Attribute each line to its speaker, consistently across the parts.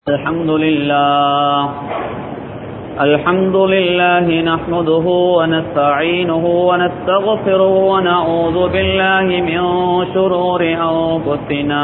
Speaker 1: الحمد لله الحمد لله نحمده ونستعينه ونستغفره ونعوذ بالله من شرور أنفسنا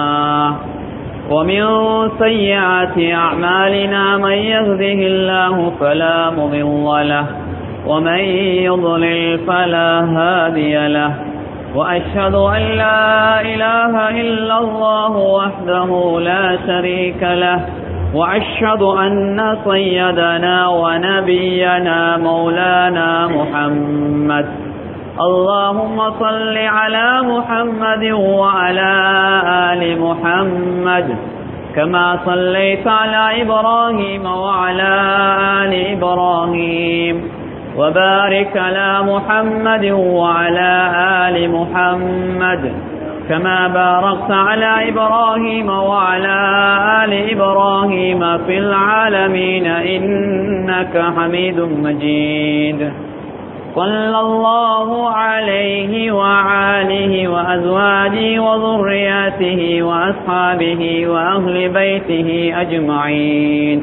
Speaker 1: ومن سيئات أعمالنا من يهده الله فلا مضل له ومن يضلل فلا هادي له وأشهد أن لا إله إلا الله وحده لا شريك له وأشهد أن سيدنا ونبينا مولانا محمد اللهم صل على محمد وعلى آل محمد كما صليت على إبراهيم وعلى آل إبراهيم وبارك على محمد وعلى آل محمد كما باركت على إبراهيم وعلى آل إبراهيم في العالمين إنك حميد مجيد صلى الله عليه وعاله وأزواجه وذرياته وأصحابه وأهل بيته أجمعين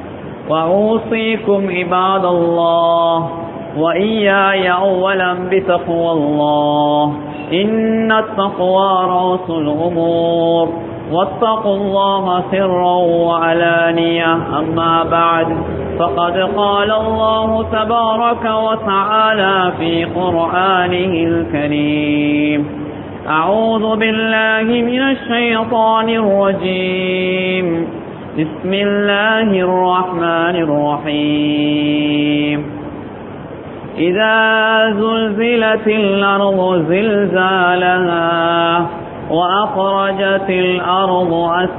Speaker 1: وأوصيكم عباد الله وإياي أولا بتقوى الله إن التقوى رأس الأمور واتقوا الله سرا وعلانية أما بعد فقد قال الله تبارك وتعالى في قرآنه الكريم أعوذ بالله من الشيطان الرجيم بسم الله الرحمن الرحيم إذا زلزلت الأرض زلزالها وأخرجت الأرض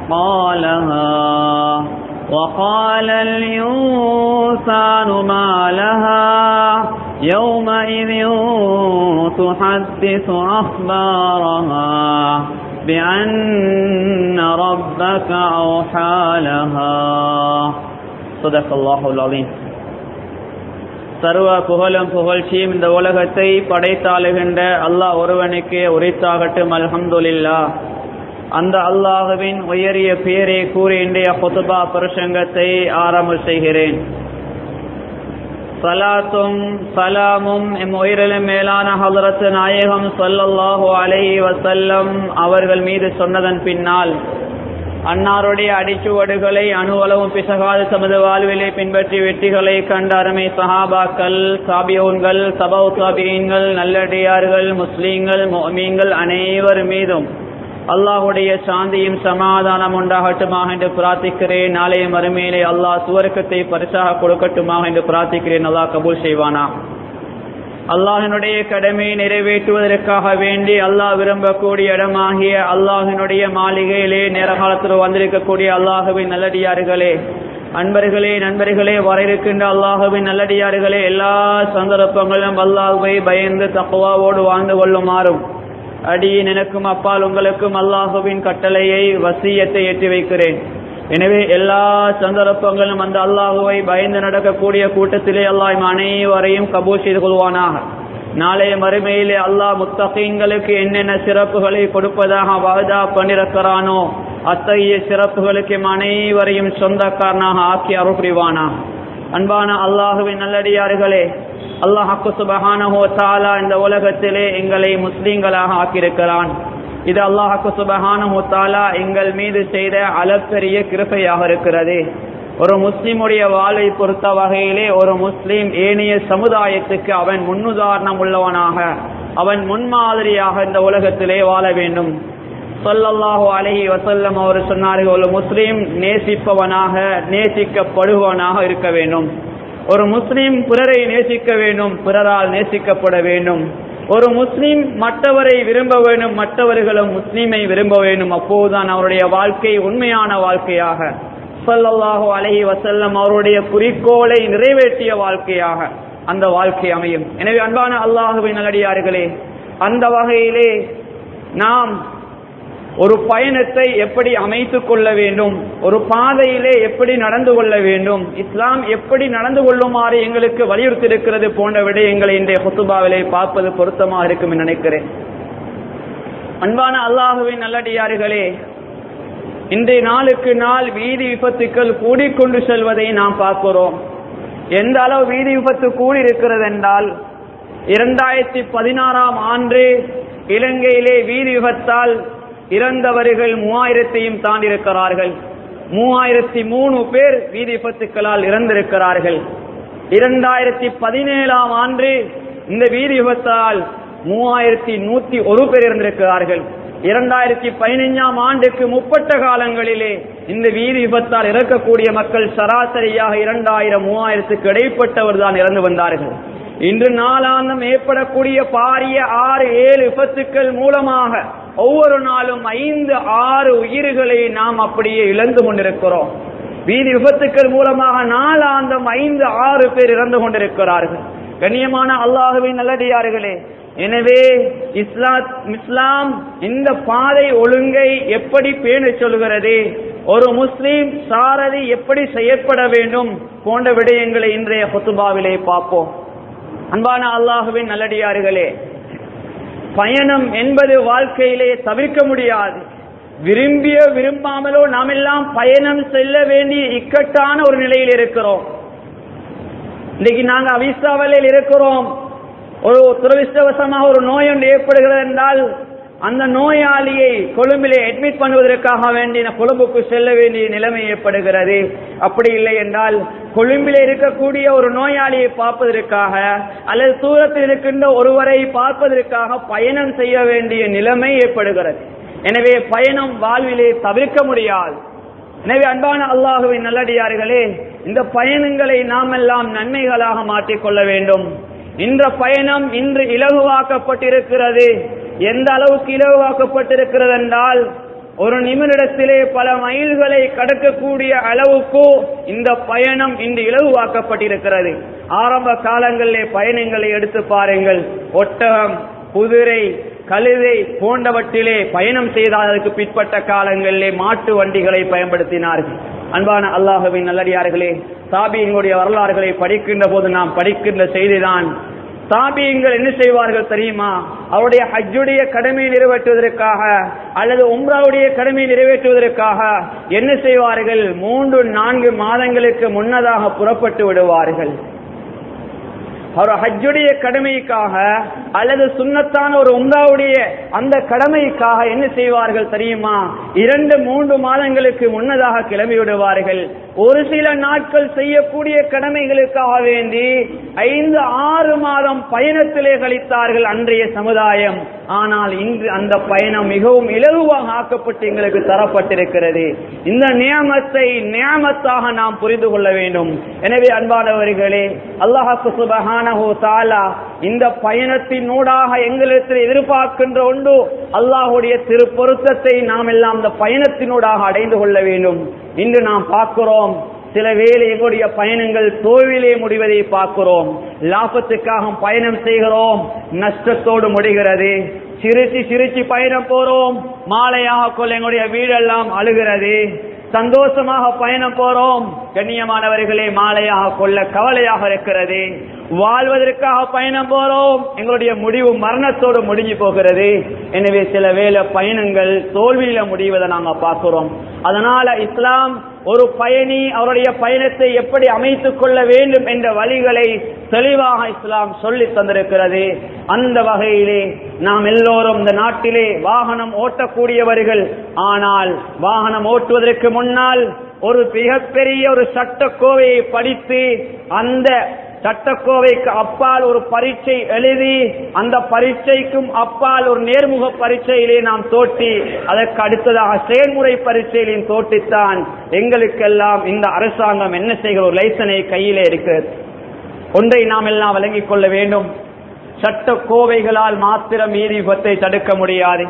Speaker 1: أثقالها وقال الإنسان ما لها يومئذ تحدث أخبارها بأن ربك أوحى لها صدق الله العظيم சர்வ புகழும் புகழ்ச்சியும் இந்த உலகத்தை படைத்தாளுகின்ற அல்லாஹ் ஒருவனுக்கே உரைத்தாகட்டும் அல்ஹம்துலில்லா அந்த அல்லாஹுவின் உயரிய பேரை கூறி இன்றைய பொதுபா பிரசங்கத்தை ஆரம்ப செய்கிறேன் சலாத்தும் சலாமும் எம் உயிரிலும் மேலான ஹலரத்து நாயகம் சொல்லல்லாஹு அலை வசல்லம் அவர்கள் மீது சொன்னதன் பின்னால் அன்னாருடைய அடிச்சுவடுகளை அணுவளவும் பிசகாத தமது வாழ்விலை பின்பற்றி வெற்றிகளை கண்ட அருமை சஹாபாக்கள் சாபியோன்கள் சபவு சாபியன்கள் நல்லடியார்கள் முஸ்லீம்கள் மோமீன்கள் அனைவர் மீதும் அல்லாஹுடைய சாந்தியும் சமாதானம் உண்டாகட்டுமாக என்று பிரார்த்திக்கிறேன் நாளைய மறுமையிலே அல்லாஹ் சுவர்க்கத்தை பரிசாக கொடுக்கட்டுமாக என்று பிரார்த்திக்கிறேன் அல்லாஹ் கபூல் செய்வானா அல்லாஹினுடைய கடமையை நிறைவேற்றுவதற்காக வேண்டி அல்லாஹ் விரும்பக்கூடிய இடமாகிய அல்லாஹினுடைய மாளிகையிலே நேர காலத்தில் வந்திருக்கக்கூடிய அல்லாஹுவின் நல்லடியார்களே அன்பர்களே நண்பர்களே வர இருக்கின்ற அல்லாஹுவின் நல்லடியார்களே எல்லா சந்தர்ப்பங்களிலும் அல்லாஹுவை பயந்து தக்குவாவோடு வாழ்ந்து கொள்ளுமாறும் அடியின் எனக்கும் அப்பால் உங்களுக்கும் அல்லாஹுவின் கட்டளையை வசியத்தை ஏற்றி வைக்கிறேன் எனவே எல்லா சந்தர்ப்பங்களும் அந்த அல்லாஹுவை பயந்து நடக்கக்கூடிய கூட்டத்திலே அல்லாஹ் அனைவரையும் கபூர் செய்து கொள்வானாக நாளைய மறுமையிலே அல்லாஹ் முத்தகீன்களுக்கு என்னென்ன சிறப்புகளை கொடுப்பதாக வாதா பண்ணிருக்கிறானோ அத்தகைய சிறப்புகளுக்கு அனைவரையும் சொந்தக்காரனாக ஆக்கி அருள் புரிவானா அன்பான அல்லாஹுவின் நல்லடியார்களே அல்லாஹாக்கு சுபஹானஹோ தாலா இந்த உலகத்திலே எங்களை முஸ்லீம்களாக ஆக்கியிருக்கிறான் இது அல்லாஹாக்கு சுபஹானஹோ தாலா எங்கள் மீது செய்த அளப்பெரிய கிருப்பையாக இருக்கிறது ஒரு முஸ்லிமுடைய வாழ்வை பொறுத்த வகையிலே ஒரு முஸ்லீம் ஏனைய சமுதாயத்துக்கு அவன் முன்னுதாரணம் உள்ளவனாக அவன் முன்மாதிரியாக இந்த உலகத்திலே வாழ வேண்டும் சொல்லல்லாஹு அலஹி வசல்லம் அவர் சொன்னார்கள் ஒரு முஸ்லீம் நேசிப்பவனாக நேசிக்கப்படுபவனாக இருக்க வேண்டும் ஒரு முஸ்லீம் பிறரை நேசிக்க வேண்டும் பிறரால் நேசிக்கப்பட வேண்டும் ஒரு முஸ்லீம் மற்றவரை விரும்ப வேண்டும் மற்றவர்களும் முஸ்லீமை விரும்ப வேண்டும் அப்போதுதான் அவருடைய வாழ்க்கை உண்மையான வாழ்க்கையாக சொல்லல்லாஹோ அலஹி வசல்லம் அவருடைய குறிக்கோளை நிறைவேற்றிய வாழ்க்கையாக அந்த வாழ்க்கை அமையும் எனவே அன்பான அல்லாஹுவின் நல்லடியார்களே அந்த வகையிலே நாம் ஒரு பயணத்தை எப்படி அமைத்துக் கொள்ள வேண்டும் ஒரு பாதையிலே எப்படி நடந்து கொள்ள வேண்டும் இஸ்லாம் எப்படி நடந்து கொள்ளுமாறு எங்களுக்கு வலியுறுத்தியிருக்கிறது போன்ற விடயங்களை இன்றைய ஹுத்துபாவிலே பார்ப்பது பொருத்தமாக இருக்கும் என்று நினைக்கிறேன் அன்பான அல்லாஹுவின் நல்லடியார்களே இன்றைய நாளுக்கு நாள் வீதி விபத்துக்கள் கூடிக்கொண்டு செல்வதை நாம் பார்க்கிறோம் எந்த அளவு வீதி விபத்து கூடி இருக்கிறது என்றால் இரண்டாயிரத்தி பதினாறாம் ஆண்டு இலங்கையிலே வீதி விபத்தால் இறந்தவர்கள் மூவாயிரத்தையும் தாண்டியிருக்கிறார்கள் மூவாயிரத்தி மூணு பேர் வீதி விபத்துக்களால் இறந்திருக்கிறார்கள் இரண்டாயிரத்தி பதினேழாம் ஆண்டு இந்த வீதி விபத்தால் மூவாயிரத்தி நூத்தி ஒரு பேர் இருந்திருக்கிறார்கள் இரண்டாயிரத்தி பதினைஞ்சாம் ஆண்டுக்கு முப்பட்ட காலங்களிலே இந்த வீதி விபத்தால் இறக்கக்கூடிய மக்கள் சராசரியாக இரண்டாயிரம் மூவாயிரத்துக்கு இடைப்பட்டவர் தான் இறந்து வந்தார்கள் இன்று நாளாந்தம் ஏற்படக்கூடிய பாரிய ஆறு ஏழு விபத்துக்கள் மூலமாக ஒவ்வொரு நாளும் ஐந்து ஆறு உயிர்களை நாம் அப்படியே இழந்து கொண்டிருக்கிறோம் வீதி விபத்துக்கள் மூலமாக நாளாந்தம் ஐந்து ஆறு பேர் இறந்து கொண்டிருக்கிறார்கள் கண்ணியமான அல்லாஹுவின் நல்லடியார்களே எனவே இஸ்லாம் இஸ்லாம் இந்த பாதை ஒழுங்கை எப்படி பேண சொல்கிறது ஒரு முஸ்லீம் சாரதி எப்படி செயற்பட வேண்டும் போன்ற விடயங்களை இன்றைய ஹொத்துபாவிலே பார்ப்போம் அன்பான அல்லாஹுவின் நல்லடியார்களே பயணம் என்பது வாழ்க்கையிலே தவிர்க்க முடியாது விரும்பியோ விரும்பாமலோ நாம் எல்லாம் பயணம் செல்ல வேண்டிய இக்கட்டான ஒரு நிலையில் இருக்கிறோம் இன்னைக்கு நாங்க அவிசாவலில் இருக்கிறோம் ஒரு துரவிஷ்டவசமாக ஒரு நோய் ஒன்று ஏற்படுகிறது என்றால் அந்த நோயாளியை கொழும்பிலே அட்மிட் பண்ணுவதற்காக வேண்டிய கொழும்புக்கு செல்ல வேண்டிய நிலைமை ஏற்படுகிறது அப்படி இல்லை என்றால் கொழும்பிலே இருக்கக்கூடிய ஒரு நோயாளியை பார்ப்பதற்காக அல்லது தூரத்தில் இருக்கின்ற ஒருவரை பார்ப்பதற்காக பயணம் செய்ய வேண்டிய நிலைமை ஏற்படுகிறது எனவே பயணம் வாழ்விலே தவிர்க்க முடியாது எனவே அன்பான அல்லாஹுவின் நல்லடியார்களே இந்த பயணங்களை நாம் எல்லாம் நன்மைகளாக மாற்றிக்கொள்ள வேண்டும் இந்த பயணம் இன்று இலகுவாக்கப்பட்டிருக்கிறது எந்த அளவுக்கு இலகுவாக்கப்பட்டிருக்கிறது என்றால் ஒரு நிமிடத்திலே பல மைல்களை கடக்கக்கூடிய அளவுக்கு இந்த பயணம் இன்று இலகுவாக்கப்பட்டிருக்கிறது ஆரம்ப காலங்களிலே பயணங்களை எடுத்து பாருங்கள் ஒட்டகம் குதிரை கழுதை போன்றவற்றிலே பயணம் செய்தால் அதற்கு பிற்பட்ட காலங்களிலே மாட்டு வண்டிகளை பயன்படுத்தினார்கள் அன்பான அல்லாஹுவின் நல்லடியார்களே தாபியங்களுடைய வரலாறுகளை படிக்கின்ற போது நாம் படிக்கின்ற செய்திதான் தாபியங்கள் என்ன செய்வார்கள் தெரியுமா அவருடைய ஹஜ்ஜுடைய கடமையை நிறைவேற்றுவதற்காக அல்லது உம்ராவுடைய கடமையை நிறைவேற்றுவதற்காக என்ன செய்வார்கள் மூன்று நான்கு மாதங்களுக்கு முன்னதாக புறப்பட்டு விடுவார்கள் அவர் ஹஜ்ஜுடைய கடமைக்காக அல்லது சுண்ணத்தான ஒரு உம்ராவுடைய அந்த கடமைக்காக என்ன செய்வார்கள் தெரியுமா இரண்டு மூன்று மாதங்களுக்கு முன்னதாக கிளம்பி விடுவார்கள் ஒரு சில நாட்கள் செய்யக்கூடிய கடமைகளுக்காக வேண்டி ஐந்து ஆறு மாதம் பயணத்திலே கழித்தார்கள் அன்றைய சமுதாயம் ஆனால் இன்று அந்த பயணம் மிகவும் இலகுவாக ஆக்கப்பட்டு எங்களுக்கு தரப்பட்டிருக்கிறது இந்த நியமத்தை நியமத்தாக நாம் புரிந்து கொள்ள வேண்டும் எனவே அன்பானவர்களே அல்லாஹாக்கு சுபஹானஹு தாலா இந்த பயணத்தினூடாக எங்களிடத்தில் எதிர்பார்க்கின்ற ஒன்று அல்லாஹுடைய திரு பொருத்தத்தை நாம் எல்லாம் இந்த பயணத்தினூடாக அடைந்து கொள்ள வேண்டும் இன்று நாம் பார்க்கிறோம் சில வேளை எங்களுடைய பயணங்கள் தோல்வியிலே முடிவதை பார்க்கிறோம் லாபத்துக்காக பயணம் செய்கிறோம் நஷ்டத்தோடு முடிகிறது சிரிச்சு சிரிச்சு பயணம் போறோம் மாலையாக கொள்ள எங்களுடைய வீடெல்லாம் அழுகிறது சந்தோஷமாக பயணம் போறோம் கண்ணியமானவர்களே மாலையாக கொள்ள கவலையாக இருக்கிறது வாழ்வதற்காக பயணம் போறோம் எங்களுடைய முடிவு மரணத்தோடு முடிஞ்சு போகிறது எனவே சில வேளை பயணங்கள் தோல்வியில முடிவதை நாங்க பார்க்கிறோம் அதனால இஸ்லாம் ஒரு பயணி அவருடைய பயணத்தை எப்படி அமைத்துக் கொள்ள வேண்டும் என்ற வழிகளை தெளிவாக இஸ்லாம் சொல்லி தந்திருக்கிறது அந்த வகையிலே நாம் எல்லோரும் இந்த நாட்டிலே வாகனம் ஓட்டக்கூடியவர்கள் ஆனால் வாகனம் ஓட்டுவதற்கு முன்னால் ஒரு மிகப்பெரிய ஒரு சட்டக்கோவையை படித்து அந்த சட்டக்கோவைக்கு அப்பால் ஒரு பரீட்சை எழுதி அந்த பரீட்சைக்கும் அப்பால் ஒரு நேர்முக பரீட்சையிலே நாம் தோட்டி அதற்கு அடுத்ததாக செயல்முறை பரீட்சையிலையும் தோட்டித்தான் எங்களுக்கெல்லாம் இந்த அரசாங்கம் என்ன செய்கிற ஒரு லைசனை கையிலே இருக்கிறது ஒன்றை நாம் எல்லாம் விளங்கிக் கொள்ள வேண்டும் சட்ட கோவைகளால் மாத்திரம் நீதி விபத்தை தடுக்க முடியாது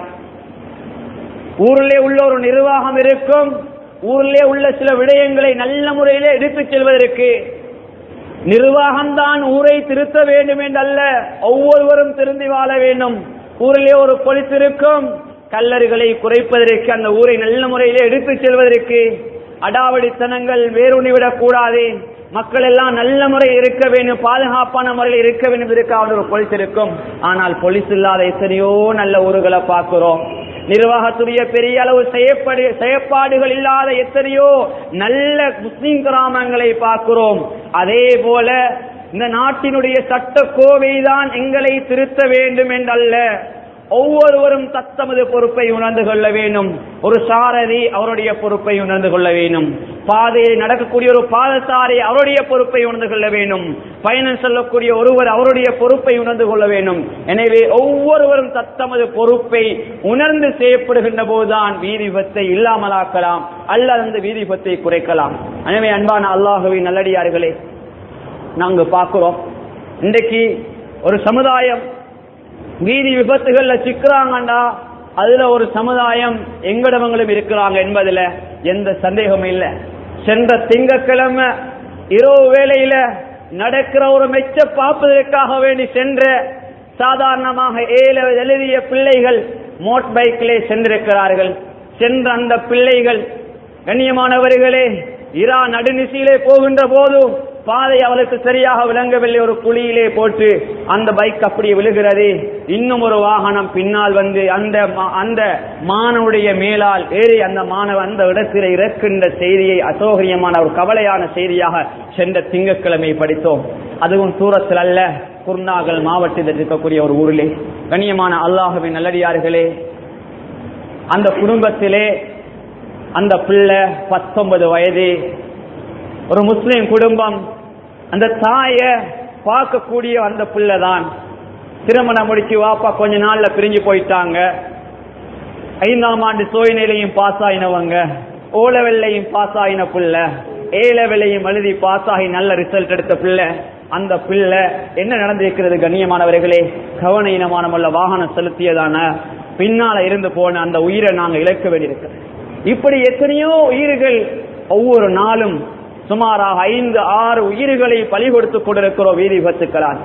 Speaker 1: ஊரிலே உள்ள ஒரு நிர்வாகம் இருக்கும் ஊரிலே உள்ள சில விடயங்களை நல்ல முறையிலே எடுத்துச் செல்வதற்கு நிர்வாகம்தான் ஊரை திருத்த வேண்டும் என்றல்ல ஒவ்வொருவரும் திருந்தி வாழ வேண்டும் ஊரிலே ஒரு பொலிஸ் இருக்கும் கல்லறுகளை குறைப்பதற்கு அந்த ஊரை நல்ல முறையிலே எடுத்துச் செல்வதற்கு அடாவடித்தனங்கள் வேரூனிவிடக் கூடாது மக்கள் எல்லாம் நல்ல முறையில் இருக்க வேண்டும் பாதுகாப்பான முறையில் இருக்க வேண்டும் இதற்காக ஒரு பொலிஸ் இருக்கும் ஆனால் பொலிஸ் இல்லாத எத்தனையோ நல்ல ஊர்களை பார்க்கிறோம் நிர்வாகத்துடைய பெரிய அளவு செய்யப்படு செயற்பாடுகள் இல்லாத எத்தனையோ நல்ல முஸ்லிம் கிராமங்களை பார்க்கிறோம் அதே போல இந்த நாட்டினுடைய சட்ட கோவை தான் எங்களை திருத்த வேண்டும் என்றல்ல ஒவ்வொருவரும் தத்தமது பொறுப்பை உணர்ந்து கொள்ள வேண்டும் ஒரு சாரதி அவருடைய பொறுப்பை உணர்ந்து கொள்ள வேண்டும் பாதையில் நடக்கக்கூடிய ஒரு பாதசாரி அவருடைய பொறுப்பை உணர்ந்து கொள்ள வேண்டும் பயணம் செல்லக்கூடிய ஒருவர் அவருடைய பொறுப்பை உணர்ந்து கொள்ள வேண்டும் எனவே ஒவ்வொருவரும் தத்தமது பொறுப்பை உணர்ந்து செய்யப்படுகின்ற போதுதான் வீதி விபத்தை இல்லாமலாக்கலாம் அல்லது அந்த வீதி விபத்தை குறைக்கலாம் எனவே அன்பான அல்லாஹுவின் நல்லடியார்களே நாங்க பார்க்கிறோம் இன்றைக்கு ஒரு சமுதாயம் வீதி விபத்துகள்ல சிக்கிறாங்கண்டா அதுல ஒரு சமுதாயம் எங்கடவங்களும் இருக்கிறாங்க என்பதுல எந்த சந்தேகமும் இல்லை சென்ற திங்கக்கிழமை இரவு வேளையில நடக்கிற ஒரு மெச்ச பார்ப்பதற்காக வேண்டி சென்ற சாதாரணமாக ஏழு எழுதிய பிள்ளைகள் மோட் பைக்கிலே சென்றிருக்கிறார்கள் சென்ற அந்த பிள்ளைகள் கண்ணியமானவர்களே இரா நடுநிசையிலே போகின்ற போது பாதை அவளுக்கு சரியாக விளங்கவில்லை ஒரு குழியிலே போட்டு அந்த பைக் அப்படியே விழுகிறது இன்னும் ஒரு வாகனம் பின்னால் வந்து அந்த மா- அந்த மாணவனுடைய மேலால் ஏறி அந்த மாணவன் அந்த இடத்திலே இறக்கின்ற செய்தியை அசோகரியமான ஒரு கவலையான செய்தியாக சென்ற திங்கட்கிழமை படித்தோம் அதுவும் தூரத்தில் அல்ல குர்நாகல் மாவட்டத்தில் இருக்கக்கூடிய ஒரு ஊரிலே கண்ணியமான அல்லாஹுவின் நல்லடியார்களே அந்த குடும்பத்திலே அந்த பிள்ளை பத்தொன்பது வயது ஒரு முஸ்லிம் குடும்பம் அந்த தாய பார்க்கக்கூடிய அந்த பிள்ளை தான் திருமணம் முடிச்சு வாப்பா கொஞ்ச நாள்ல பிரிஞ்சு போயிட்டாங்க ஐந்தாம் ஆண்டு சோயநிலையும் பாஸ் ஆயினவங்க ஓ லெவல்லையும் பாஸ் ஆயின பிள்ளை ஏ லெவலையும் எழுதி பாஸ் ஆகி நல்ல ரிசல்ட் எடுத்த பிள்ளை அந்த பிள்ளை என்ன நடந்திருக்கிறது கண்ணியமானவர்களே கவன இனமானமுள்ள வாகனம் செலுத்தியதான பின்னால இருந்து போன அந்த உயிரை நாங்க இழக்க வேண்டியிருக்கிறது இப்படி எத்தனையோ உயிர்கள் ஒவ்வொரு நாளும் சுமாராக ஐந்து ஆறு உயிர்களை பலி கொடுத்துக் கொண்டிருக்கிறோம் வீதி விபத்துக்களால்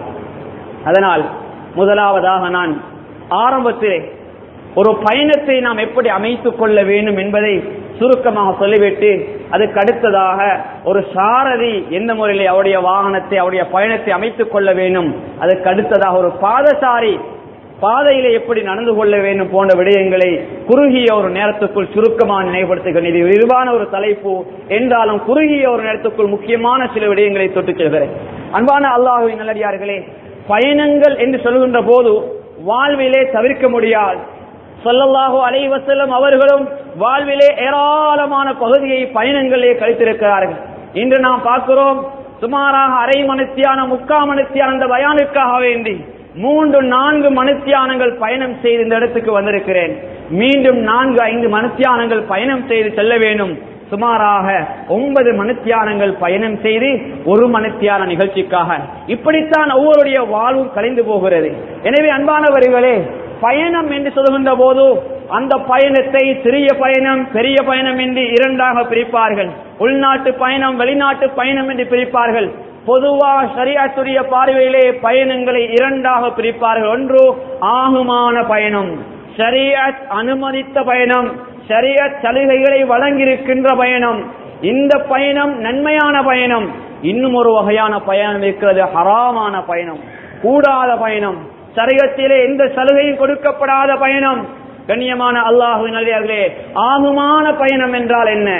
Speaker 1: அதனால் முதலாவதாக நான் ஆரம்பத்திலே ஒரு பயணத்தை நாம் எப்படி அமைத்துக் கொள்ள வேண்டும் என்பதை சுருக்கமாக சொல்லிவிட்டு அதுக்கு அடுத்ததாக ஒரு சாரதி எந்த முறையிலே அவருடைய வாகனத்தை அவருடைய பயணத்தை அமைத்துக் கொள்ள வேண்டும் அதுக்கு அடுத்ததாக ஒரு பாதசாரி பாதையிலே எப்படி நடந்து கொள்ள வேண்டும் போன்ற விடயங்களை குறுகிய ஒரு நேரத்துக்குள் சுருக்கமாக நினைவுபடுத்துகிறேன் இது விரிவான ஒரு தலைப்பு என்றாலும் குறுகிய ஒரு நேரத்துக்குள் முக்கியமான சில விடயங்களை தொட்டுச் செல்கிறேன் அன்பான அல்லாஹுவின் நல்லடியார்களே பயணங்கள் என்று சொல்கின்ற போது வாழ்விலே தவிர்க்க முடியாது சொல்லல்லாஹு அலைஹி வஸல்லம் அவர்களும் வாழ்விலே ஏராளமான பகுதியை பயணங்களிலே கழித்திருக்கிறார்கள் இன்று நாம் பார்க்கிறோம் சுமாராக அரை மணித்தியான முக்கால் மணித்தியான அந்த பயானுக்காக வேண்டி மூன்று நான்கு மணித்தியானங்கள் பயணம் செய்து இந்த இடத்துக்கு வந்திருக்கிறேன் மீண்டும் நான்கு ஐந்து மணித்தியானங்கள் பயணம் செய்து செல்ல வேண்டும் சுமாராக ஒன்பது மணித்தியானங்கள் பயணம் செய்து ஒரு மணித்தியான நிகழ்ச்சிக்காக இப்படித்தான் ஒவ்வொருடைய வாழ்வும் கலைந்து போகிறது எனவே அன்பானவர்களே பயணம் என்று சொல்கின்ற போது அந்த பயணத்தை சிறிய பயணம் பெரிய பயணம் என்று இரண்டாக பிரிப்பார்கள் உள்நாட்டு பயணம் வெளிநாட்டு பயணம் என்று பிரிப்பார்கள் பொதுவாக ஷரியாத்துடைய பார்வையிலே பயணங்களை இரண்டாக பிரிப்பார்கள் ஒன்று ஆகுமான பயணம் ஷரியத் அனுமதித்த பயணம் ஷரியத் சலுகைகளை வழங்கியிருக்கின்ற பயணம் இந்த பயணம் நன்மையான பயணம் இன்னும் ஒரு வகையான பயணம் இருக்கிறது ஹராமான பயணம் கூடாத பயணம் சரீரத்திலே எந்த சலுகையும் கொடுக்கப்படாத பயணம் கண்ணியமான அல்லாஹுவின் நல்லே ஆகுமான பயணம் என்றால் என்ன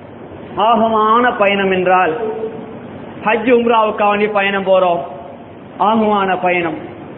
Speaker 1: ஆகுமான பயணம் என்றால் ஹஜ் உம்ராவுக்காண்டி பயணம் போறோம் ஆகுமான பயணம்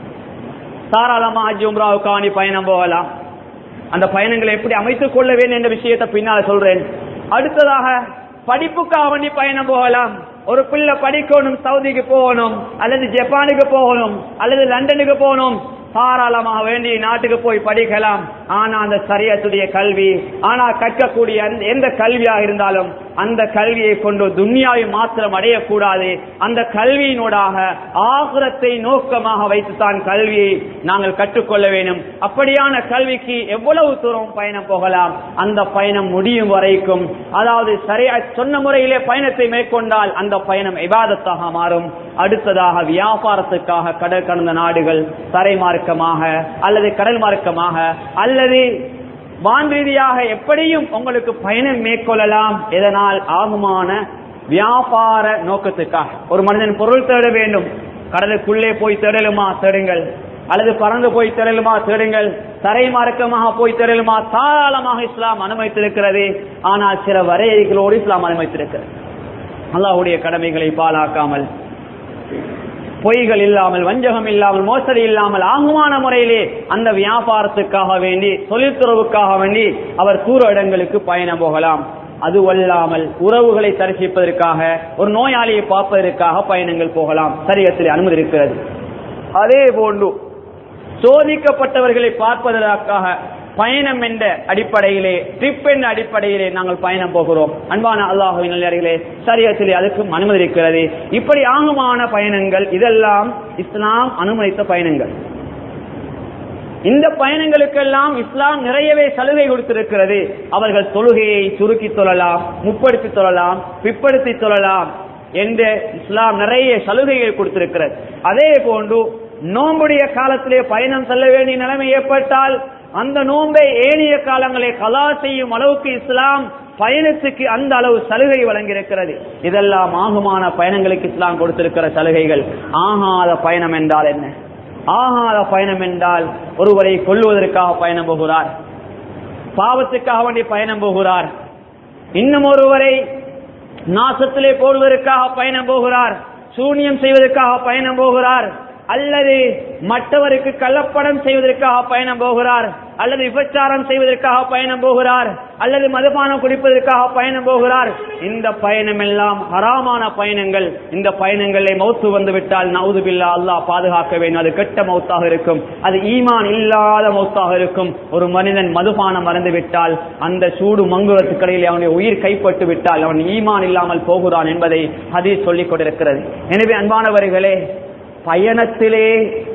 Speaker 1: தாராளமா ஹஜ் உம்ராவுக்காண்டி பயணம் போகலாம் அந்த பயணங்களை எப்படி அமைத்துக் கொள்ள வேண்டும் என்ற விஷயத்தை பின்னால சொல்றேன் அடுத்ததாக படிப்புக்காக வேண்டி பயணம் போகலாம் ஒரு பிள்ளை படிக்கணும் சவுதிக்கு போகணும் அல்லது ஜப்பானுக்கு போகணும் அல்லது லண்டனுக்கு போகணும் தாராளமாக வேண்டி நாட்டுக்கு போய் படிக்கலாம் ஆனா அந்த சரியத்துடைய கல்வி ஆனா கற்கக்கூடிய அந்த- எந்த கல்வியாக இருந்தாலும் அந்த கல்வியை கொண்டு துன்யாவை மாத்திரம் அடையக்கூடாது அந்த கல்வியினூடாக ஆகுரத்தை நோக்கமாக வைத்துத்தான் கல்வியை நாங்கள் கற்றுக்கொள்ள வேண்டும் அப்படியான கல்விக்கு எவ்வளவு தூரம் பயணம் போகலாம் அந்த பயணம் முடியும் வரைக்கும் அதாவது சரியா சொன்ன முறையிலே பயணத்தை மேற்கொண்டால் அந்த பயணம் இபாதத்தாக மாறும் அடுத்ததாக வியாபாரத்துக்காக கடல் கடந்த நாடுகள் தரை மார்க்கமாக அல்லது கடல் மார்க்கமாக அல்லது வான் ரீதியாக எப்படியும் உங்களுக்கு பயணம் மேற்கொள்ளலாம் இதனால் ஆகுமான வியாபார நோக்கத்துக்காக ஒரு மனிதன் பொருள் தேட வேண்டும் கடலுக்குள்ளே போய் தேடலுமா தேடுங்கள் அல்லது பறந்து போய் திரளுமா தேடுங்கள் தரை மார்க்கமாக போய் திரளுமா தாராளமாக இஸ்லாம் அனுமதித்திருக்கிறது ஆனால் சில வரையறைகளோடு இஸ்லாம் அனுமதித்திருக்கிறது அல்லாஹ்வுடைய கடமைகளை பாழாக்காமல் பொய்கள் இல்லாமல் வஞ்சகம் இல்லாமல் மோசடி இல்லாமல் ஆகுமான முறையிலே அந்த வியாபாரத்துக்காக வேண்டி தொழில்துறவுக்காக வேண்டி அவர் தூர இடங்களுக்கு பயணம் போகலாம் அதுவல்லாமல் உறவுகளை தரிசிப்பதற்காக ஒரு நோயாளியை பார்ப்பதற்காக பயணங்கள் போகலாம் சரியத்தில் அனுமதி இருக்கிறது அதே போன்று சோதிக்கப்பட்டவர்களை பார்ப்பதற்காக பயணம் என்ற அடிப்படையிலே ட்ரிப் என்ற அடிப்படையிலே நாங்கள் பயணம் போகிறோம் அன்பான அல்லாஹுவின் நல்லே சரியத்திலே அதுக்கும் அனுமதி இருக்கிறது இப்படி ஆகுமான பயணங்கள் இதெல்லாம் இஸ்லாம் அனுமதித்த பயணங்கள் இந்த பயணங்களுக்கெல்லாம் இஸ்லாம் நிறையவே சலுகை கொடுத்திருக்கிறது அவர்கள் தொழுகையை சுருக்கி தொழலாம் முப்படுத்தி தொழலாம் பிற்படுத்தி தொழலாம் என்று இஸ்லாம் நிறைய சலுகைகள் கொடுத்திருக்கிறது அதே போன்று நோம்புடைய காலத்திலே பயணம் செல்ல வேண்டிய நிலைமை ஏற்பட்டால் அந்த நோன்பை ஏனைய காலங்களை கலா செய்யும் அளவுக்கு இஸ்லாம் பயணத்துக்கு அந்த அளவு சலுகை வழங்கியிருக்கிறது இதெல்லாம் ஆகுமான பயணங்களுக்கு இஸ்லாம் கொடுத்திருக்கிற சலுகைகள் ஆகாத பயணம் என்றால் என்ன ஆகாத பயணம் என்றால் ஒருவரை கொல்லுவதற்காக பயணம் போகிறார் பாவத்துக்காக வேண்டி பயணம் போகிறார் இன்னும் ஒருவரை நாசத்திலே போடுவதற்காக பயணம் போகிறார் சூனியம் செய்வதற்காக பயணம் போகிறார் அல்லது மற்றவருக்கு கள்ளப்படம் செய்வதற்காக பயணம் போகிறார் அல்லது விபச்சாரம் செய்வதற்காக பயணம் போகிறார் அல்லது மதுபானம் குடிப்பதற்காக பயணம் போகிறார் இந்த பயணம் எல்லாம் ஹராமான பயணங்கள் இந்த பயணங்களில் மௌத்து வந்து விட்டால் நவுதுபில்லா அல்லாஹ் பாதுகாக்க வேண்டும் அது கெட்ட மௌத்தாக இருக்கும் அது ஈமான் இல்லாத மௌத்தாக இருக்கும் ஒரு மனிதன் மதுபானம் மறந்து விட்டால் அந்த சூடு மங்குவதற்கடையில் அவனுடைய உயிர் கைப்பட்டு விட்டால் அவன் ஈமான் இல்லாமல் போகிறான் என்பதை ஹதீஸ் சொல்லிக் கொண்டிருக்கிறது எனவே அன்பானவர்களே பயணத்திலே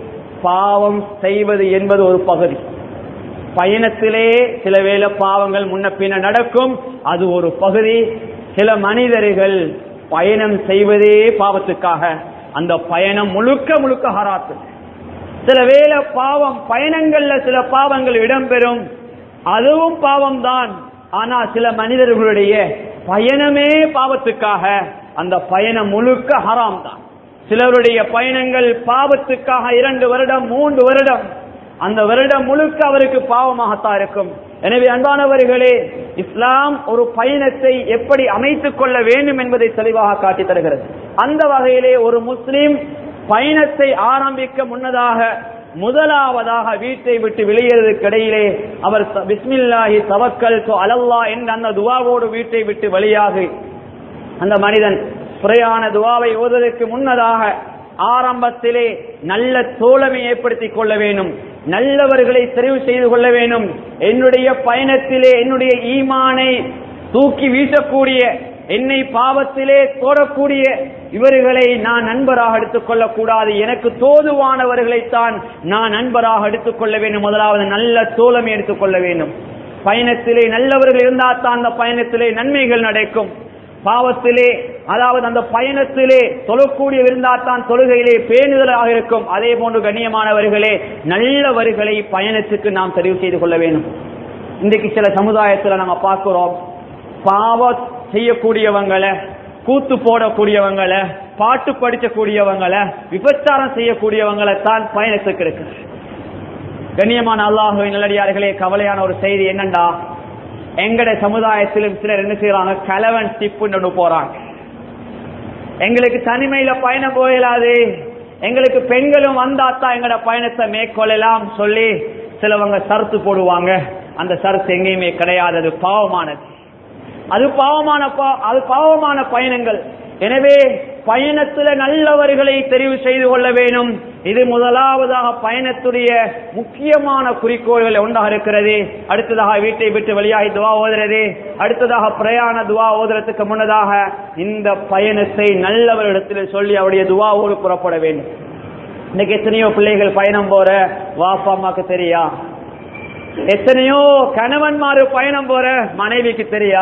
Speaker 1: பாவம் செய்வது என்பது ஒரு பகுதி பயணத்திலே சில வேளை பாவங்கள் முன்ன பின்ன நடக்கும் அது ஒரு பகுதி சில மனிதர்கள் பயணம் செய்வதே பாவத்துக்காக அந்த பயணம் முழுக்க முழுக்க ஹராத்து சில வேளை பாவம் பயணங்கள்ல சில பாவங்கள் இடம்பெறும் அதுவும் பாவம் தான் ஆனா சில மனிதர்களுடைய பயணமே பாவத்துக்காக அந்த பயணம் முழுக்க ஹராம் தான் சிலருடைய பயணங்கள் பாவத்துக்காக இரண்டு வருடம் மூன்று வருடம் அந்த வருடம் முழுக்க அவருக்கு பாவமாகத்தான் இருக்கும் எனவே அன்பானவர்களே இஸ்லாம் ஒரு பயணத்தை எப்படி அமைத்துக் கொள்ள வேண்டும் என்பதை தெளிவாக காட்டி தருகிறது அந்த வகையிலே ஒரு முஸ்லிம் பயணத்தை ஆரம்பிக்க முன்னதாக முதலாவதாக வீட்டை விட்டு வெளியேறதுக்கு இடையிலே அவர் பிஸ்மில்லாஹி தவக்கல் அலல்லா என்ற அந்த துவாவோடு வீட்டை விட்டு வெளியாகி அந்த மனிதன் குறையான துவாவை ஓதுவதற்கு முன்னதாக ஆரம்பத்திலே நல்ல தோழமை ஏற்படுத்திக் கொள்ள வேண்டும் நல்லவர்களை தெரிவு செய்து கொள்ள வேண்டும் என்னுடைய பயணத்திலே என்னுடைய ஈமானை தூக்கி வீசக்கூடிய என்னை பாவத்திலே தோடக்கூடிய இவர்களை நான் நண்பராக எடுத்துக் கொள்ளக்கூடாது எனக்கு தோதுவானவர்களைத்தான் நான் நண்பராக எடுத்துக் கொள்ள வேண்டும் முதலாவது நல்ல தோழமை எடுத்துக் கொள்ள வேண்டும் பயணத்திலே நல்லவர்கள் இருந்தால் தான் அந்த பயணத்திலே நன்மைகள் நடக்கும் பாவத்திலே அதாவது அந்த பயணத்திலே தொழக்கூடிய இருந்தால்தான் தொழுகையிலே பேணுதலாக இருக்கும் அதே போன்று கண்ணியமானவர்களே நல்லவர்களை பயணத்துக்கு நாம் தெரிவு செய்து கொள்ள வேண்டும் இன்றைக்கு சில சமுதாயத்தில் நாங்க பார்க்கிறோம் பாவ செய்யக்கூடியவங்களை கூத்து போடக்கூடியவங்களை பாட்டு படிக்கக்கூடியவங்களை விபச்சாரம் செய்யக்கூடியவங்களை தான் பயணத்துக்கு இருக்கு கண்ணியமான அல்லாஹுவின் நல்லடியார்களே கவலையான ஒரு செய்தி என்னண்டா எங்கட சமுதாயத்திலும் சிலர் என்ன செய்யறாங்க கலவன் டிப்புன்னு போறாங்க எங்களுக்கு தனிமையில பயணம் போயிடாது எங்களுக்கு பெண்களும் வந்தாத்தான் எங்கட பயணத்தை மேற்கொள்ளலாம் சொல்லி சிலவங்க சரத்து போடுவாங்க அந்த சரத்து எங்கேயுமே கிடையாது அது பாவமானது அது பாவமான அது பாவமான பயணங்கள் எனவே பயணத்துல நல்லவர்களை தெரிவு செய்து கொள்ள வேண்டும் இது முதலாவதாக பயணத்துடைய முக்கியமான குறிக்கோள்கள் ஒன்றாக இருக்கிறது அடுத்ததாக வீட்டை விட்டு வெளியாகி துவா ஓதுறது அடுத்ததாக பிரயாண துவா ஓதுறதுக்கு முன்னதாக இந்த பயணத்தை நல்லவரிடத்தில் சொல்லி அவருடைய துவாவோடு புறப்பட வேண்டும் இன்னைக்கு எத்தனையோ பிள்ளைகள் பயணம் போற வாப்பா அம்மாக்கு தெரியா எத்தனையோ கணவன்மாரு பயணம் போற மனைவிக்கு தெரியா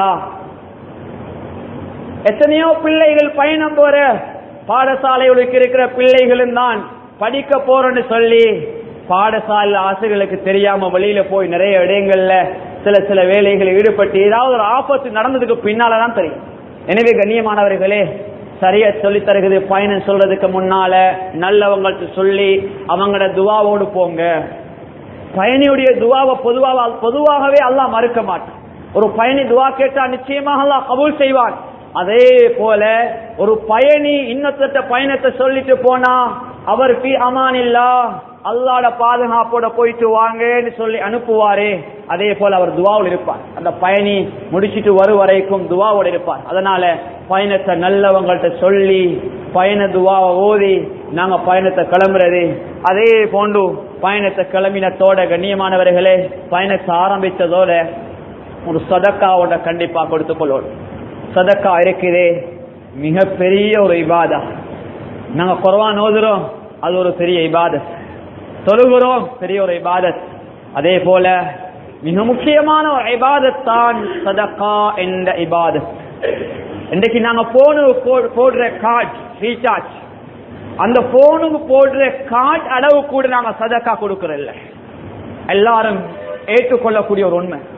Speaker 1: எத்தனையோ பிள்ளைகள் பயணம் போற பாடசாலைகளுக்கு இருக்கிற பிள்ளைகளும் தான் படிக்க போறோன்னு சொல்லி பாடசாலை ஆசிரியர்களுக்கு தெரியாம வெளியில போய் நிறைய இடங்கள்ல சில சில வேலைகளில் ஈடுபட்டு ஏதாவது ஒரு ஆபத்து நடந்ததுக்கு பின்னாலதான் தெரியும் எனவே கண்ணியமானவர்களே சரிய சொல்லி தருகிறது பயணம் சொல்றதுக்கு முன்னால நல்லவங்கள்ட்ட சொல்லி அவங்களோட துவாவோடு போங்க பயணியுடைய துவாவை பொதுவாக பொதுவாகவே அல்லாஹ் மறுக்க மாட்டான் ஒரு பயணி துவா கேட்டா நிச்சயமாக அல்லாஹ் கபூல் செய்வான் அதே போல ஒரு பயணி இன்னொருத்த பயணத்தை சொல்லிட்டு போனா அவர் பி அமானில்லா அல்லாட பாதுகாப்போட போயிட்டு வாங்கன்னு சொல்லி அனுப்புவாரே அதே போல அவர் துவாவில் இருப்பார் அந்த பயணி முடிச்சிட்டு வரும் வரைக்கும் துவாவோட இருப்பார் அதனால பயணத்தை நல்லவங்கள்ட்ட சொல்லி பயண துவாவை ஓதி நாங்க பயணத்தை கிளம்புறது அதே போன்று பயணத்தை கிளம்பினத்தோட கண்ணியமானவர்களே பயணத்தை ஆரம்பித்ததோட ஒரு சதக்காவோட கண்டிப்பா கொடுத்துக் கொள்ளணும் சதக்கா இருக்குதே மிகப்பெரிய ஒரு இபாதா நாங்க குறவான் ஓதுறோம் அது ஒரு பெரிய இபாதத் தொழுகிறோம் பெரிய ஒரு இபாதத் அதே போல மிக முக்கியமான ஒரு இபாதத் தான் சதக்கா என்ற இபாதத் இன்றைக்கு நாங்க போனு போடுற கார்டு ரீசார்ஜ் அந்த போனுக்கு போடுற கார்டு அளவு கூட நாங்க சதக்கா கொடுக்கறதில்ல எல்லாரும் ஏற்றுக்கொள்ளக்கூடிய ஒரு உண்மை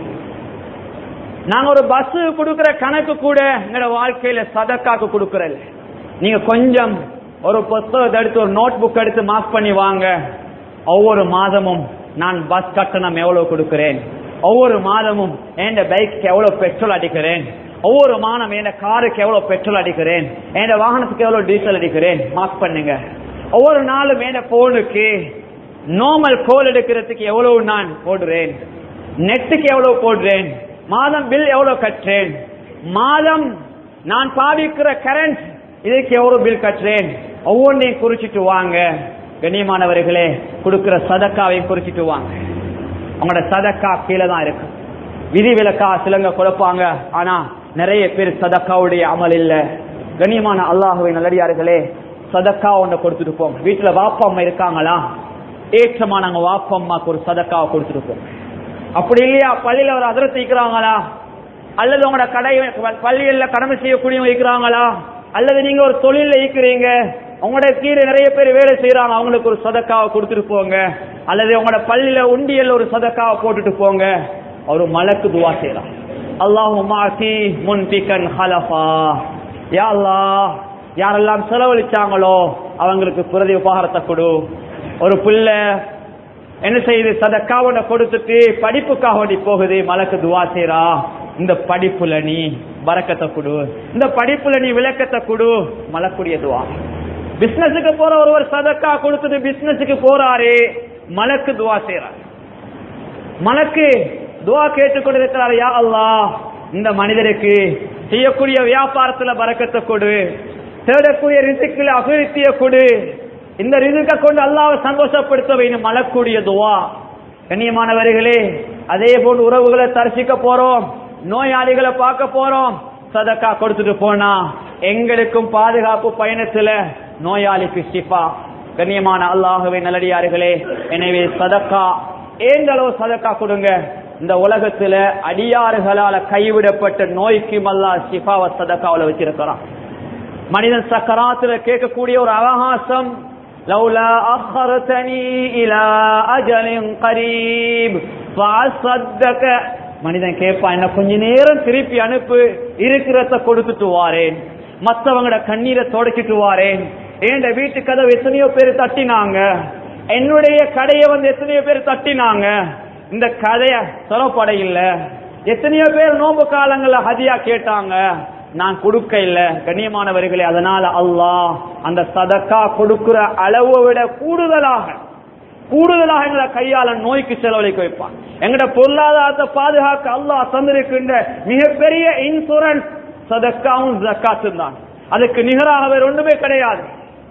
Speaker 1: நாங்க ஒரு பஸ் கொடுக்கிற கணக்கு கூட எங்களோட வாழ்க்கையில சதக்காக்கு கொடுக்கறதில்ல நீங்க கொஞ்சம் ஒரு புத்தகத்தை எடுத்து ஒரு நோட் புக் எடுத்து மார்க் பண்ணி வாங்க ஒவ்வொரு மாதமும் நான் பஸ் கட்டணம் எவ்வளவு கொடுக்கிறேன் ஒவ்வொரு மாதமும் என் பைக்கு எவ்வளவு பெட்ரோல் அடிக்கிறேன் ஒவ்வொரு மாதம் என் காருக்கு எவ்வளவு பெட்ரோல் அடிக்கிறேன் என் வாகனத்துக்கு எவ்வளவு டீசல் அடிக்கிறேன் மார்க் பண்ணுங்க ஒவ்வொரு நாளும் என் போனுக்கு நார்மல் கோல் எடுக்கிறதுக்கு எவ்வளவு நான் போடுறேன் நெட்டுக்கு எவ்வளவு போடுறேன் மாதம் பில் எவ்வளவு கட்டுறேன் மாதம் நான் பாவிக்கிற கரண்ட் இதுக்கு எவ்வளவு பில் கட்டுறேன் ஒவ்வொன்றையும் குறிச்சிட்டு வாங்க கண்ணியமானவர்களே கொடுக்கிற சதக்காவையும் குறிச்சிட்டு வாங்க உங்களோட சதக்கா கீழே தான் இருக்கு விதி விலக்கா சிலங்க குழப்பாங்க ஆனா நிறைய பேர் சதக்காவுடைய அமல் இல்ல கண்ணியமான அல்லாஹுவை நல்லடியார்களே சதக்கா ஒண்ணு கொடுத்துட்டு போங்க வீட்டுல வாப்பா அம்மா இருக்காங்களா ஏற்றமா நாங்க வாப்பா அம்மாக்கு ஒரு சதக்காவை கொடுத்துட்டு போங்க அப்படி இல்லையா பள்ளியில ஒரு அதிரத்தை இருக்கிறாங்களா அல்லது உங்களோட கடை பள்ளியில கடமை செய்யக்கூடியவங்க இருக்கிறாங்களா அல்லது நீங்க ஒரு தொழில இருக்கிறீங்க உங்களோட கீழே நிறைய பேர் வேலை செய்யறாங்க அவங்களுக்கு ஒரு சதக்காவை கொடுத்துட்டு போங்க அல்லது உங்களோட பள்ளியில உண்டியல் ஒரு சதக்காவை போட்டுட்டு போங்க ஒரு மலக்கு துவா செய்யலாம் அல்லாஹு மாசி முன்பிகன் ஹலஃபா யா அல்லாஹ் யாரெல்லாம் செலவழிச்சாங்களோ அவங்களுக்கு பிரதி உபகாரத்தை கொடு ஒரு பிள்ளை என்ன செய்யுது சதக்காவனை கொடுத்துட்டு படிப்புக்காக வேண்டி போகுது மலக்கு துவா செய்யறா இந்த படிப்புல நீ வரக்கத்தை கொடு இந்த படிப்புல நீ விளக்கத்தை கொடு மலக்குடைய துவா பிசினஸுக்கு போற ஒருவர் சதக்கா கொடுத்துட்டு பிசினஸுக்கு போறாரு மலக்கு துவா செய்யறாரு மலக்கு துவா கேட்டுக்கொண்டிருக்கிறார் யா அல்லாஹ் இந்த மனிதருக்கு செய்யக்கூடிய வியாபாரத்துல பறக்கத்தை கொடு தேடக்கூடிய ரிசுக்குல அபிவிருத்திய கொடு இந்த ரிதுக்க கொண்டு அல்லாவை சந்தோஷப்படுத்த வேண்டும் மலக்கூடிய துவா கண்ணியமானவர்களே அதே போன்று உறவுகளை தரிசிக்க போறோம் நோயாளிகளை பார்க்க போறோம் சதக்கா கொடுத்துட்டு போனா எங்களுக்கும் பாதுகாப்பு பயணத்துல நோயாளிக்கு ஷிஃபா கண்ணியமான அல்லாஹுவை நல்லடியார்களே எனவே சதக்கா ஏந்தளவு சதக்கா கொடுங்க இந்த உலகத்துல அடியாறுகளால கைவிடப்பட்ட நோய்க்கும் அல்லாஹ் ஷிஃபாவை சதக்காவில் வச்சிருக்கிறான் மனிதன் சக்கராத்துல கேட்கக்கூடிய ஒரு அவகாசம் لولا أخرتني إلى أجل قريب فأصدق மனிதன் கேட்பான் என்ன கொஞ்ச நேரம் திருப்பி அனுப்பு இருக்கிறத கொடுத்துட்டு வாரேன் மத்தவங்களோட கண்ணீரை தொடச்சிட்டு வாரேன் என் வீட்டு கதவு எத்தனையோ பேர் தட்டினாங்க என்னுடைய கடையை வந்து எத்தனையோ பேர் தட்டினாங்க இந்த கதைய சொல்லப்பட இல்ல எத்தனையோ பேர் நோம்பு காலங்கள்ல ஹதியா கேட்டாங்க நான் கொடுக்க இல்ல கண்ணியமானவர்களே அதனால அல்லாஹ் அந்த சதக்கா கொடுக்கிற அளவை விட கூடுதலாக கூடுதலாக எங்களை கையால நோய்க்கு செலவழிக்க வைப்பான் எங்கட பொருளாதாரத்தை பாதுகாக்க அல்லாஹ் தந்திருக்கின்ற மிகப்பெரிய இன்சூரன்ஸ் சதக்காவும் ஜக்காத்தும் தான் அதுக்கு நிகராக வேற ஒன்றுமே கிடையாது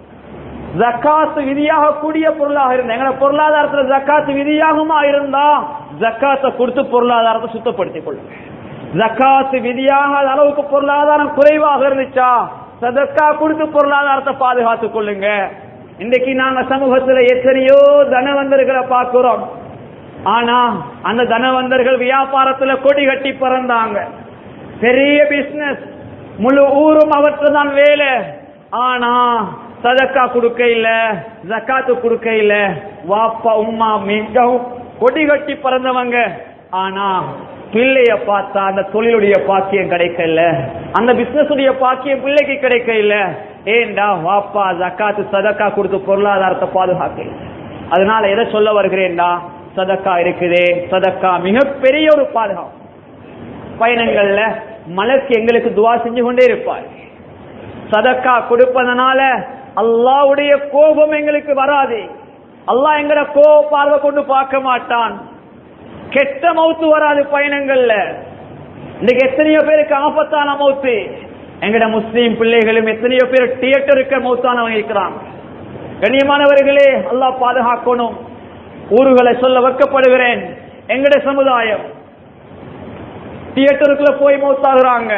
Speaker 1: ஜக்காத்து விதியாக கூடிய பொருளாக இருந்தா எங்களோட பொருளாதாரத்துல ஜக்காத்து விதியாகுமா இருந்தா ஜக்காத்தை கொடுத்து பொருளாதாரத்தை சுத்தப்படுத்திக் கொள்ளுங்க ஜக்காத்து விதியாகாத அளவுக்கு பொருளாதாரம் குறைவாக இருந்துச்சா சதக்கா கொடுத்து பொருளாதாரத்தை பாதுகாத்துக் கொள்ளுங்க இன்னைக்கு நாங்க சமூகத்துல எத்தனையோ தனவந்தர்களை பார்க்கிறோம் ஆனா அந்த தனவந்தர்கள் வியாபாரத்துல கொடி கட்டி பிறந்தாங்க பெரிய பிசினஸ் முழு ஊரும் அவற்றை தான் வேலை ஆனா சதக்கா கொடுக்க இல்ல ஜக்காத்து கொடுக்க இல்ல வாப்பா உம்மா மிகவும் கொடி கட்டி பிறந்தவங்க ஆனா பிள்ளைய பார்த்தா அந்த தொழிலுடைய பாக்கியம் கிடைக்கல அந்த பிசினஸ் உடைய பாக்கியம் பிள்ளைக்கு கிடைக்கல ஏண்டா வாப்பா ஜக்காத்து சதக்கா கொடுத்து பொருளாதாரத்தை பாதுகாக்க அதனால எதை சொல்ல வருகிறேன்டா சதக்கா இருக்குதே சதக்கா மிகப்பெரிய ஒரு பாதுகாப்பு பயணங்கள்ல மலர்க்கு எங்களுக்கு துவா செஞ்சு கொண்டே இருப்பார் சதக்கா கொடுப்பதனால அல்லாவுடைய கோபம் எங்களுக்கு வராது அல்லாஹ் எங்கட கோப பார்வை கொண்டு பார்க்க மாட்டான் கெட்ட மவுத்து வராது பயணங்கள்ல இன்னைக்கு எத்தனையோ பேருக்கு ஆபத்தான மவுத்து எங்கட முஸ்லீம் பிள்ளைகளும் எத்தனையோ பேர் தியேட்டருக்கு மௌத்தானவங்க இருக்கிறாங்க கண்ணியமானவர்களே அல்லாஹ் பாதுகாக்கணும் ஊர்களை சொல்ல வைக்கப்படுகிறேன் எங்கட சமுதாயம் தியேட்டருக்குள்ள போய் மௌத்தாகிறாங்க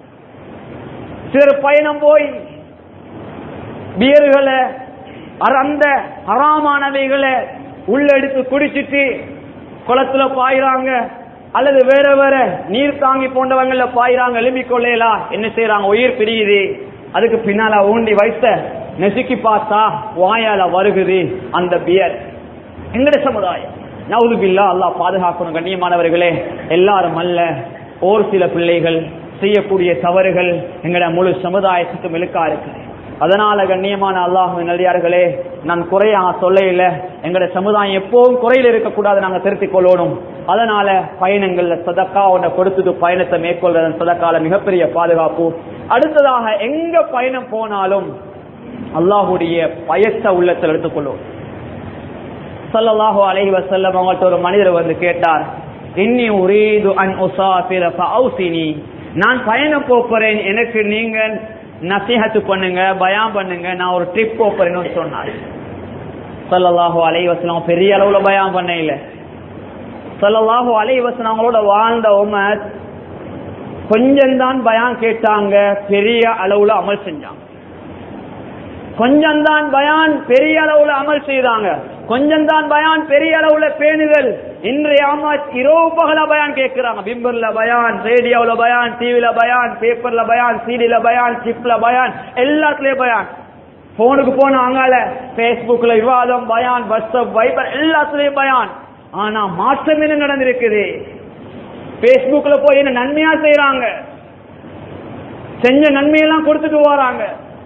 Speaker 1: சிலர் பயணம் போய் பியர்களை அந்த ஹராமானவைகளை உள்ள எடுத்து குடிச்சிட்டு குளத்துல பாயிறாங்க அல்லது வேற வேற நீர் தாங்கி போன்றவங்கள பாயிறாங்க எலும்பி கொள்ளையலா என்ன செய்யறாங்க உயிர் பிரியுது அதுக்கு பின்னால ஊண்டி வைத்த நெசுக்கி பார்த்தா வாயால வருகுது அந்த பியர் எங்கட சமுதாயம் நவுது பில்லா அல்லாஹ் பாதுகாக்கணும் கண்ணியமானவர்களே எல்லாரும் அல்ல ஒரு சில பிள்ளைகள் செய்யக்கூடிய தவறுகள் எங்கட முழு சமுதாயத்துக்கும் இழுக்கா இருக்குது அதனால கண்ணியமான அல்லாஹ் நல்லியார்களே நான் குறையா சொல்ல இல்ல எங்கட சமுதாயம் எப்பவும் குறையில் இருக்கக்கூடாது நாங்க திருத்திக் கொள்ளணும் அதனால பயணங்கள்ல சதக்காவோட கொடுத்துட்டு பயணத்தை மேற்கொள்றதன் சதக்கால மிகப்பெரிய பாதுகாப்பு அடுத்ததாக எங்க பயணம் போனாலும் அல்லாஹுடைய பயத்தை உள்ளத்தில் எடுத்துக்கொள்ளும் சல்லல்லாஹு அலைஹி வஸல்லம் அவங்கள்ட்ட ஒரு மனிதர் வந்து கேட்டார் இன்னி உரீது அன் உசாஃபிர ஃபஅௌசினி நான் பயணம் போறேன் எனக்கு நீங்க நசிஹத்து பண்ணுங்க பயான் பண்ணுங்க நான் ஒரு ட்ரிப் போறேன்னு சொன்னார் சல்லல்லாஹு அலைஹி வஸல்லம் பெரிய அளவுல பயான் பண்ண இல்ல சல்லல்லாஹு அலைஹி வஸல்லம் அவங்களோட வாழ்ந்த உமர் கொஞ்சம் தான் பயான் கேட்டாங்க பெரிய அளவுல அமல் செஞ்சாங்க கொஞ்சம் தான் பயான் பெரிய அளவுல அமல் செய்தாங்க கொஞ்சம் தான் பயான் பெரிய அளவுல பேணுதல் இன்றைய ஆமா இரவு பகல பயான் கேட்கிறாங்க பிம்பர்ல பயான் ரேடியோல பயான் டிவில பயான் பேப்பர்ல பயான் சீடில பயான் சிப்ல பயான் எல்லாத்துலயும் பயான் போனுக்கு போன அங்கால பேஸ்புக்ல விவாதம் பயான் வாட்ஸ்அப் வைபர் எல்லாத்துலயும் பயான் ஆனா மாற்றம் என்ன நடந்திருக்குது பேஸ்புக்ல போய் என்ன நன்மையா செய்யறாங்க செஞ்ச நன்மையெல்லாம் கொடுத்துட்டு வராங்க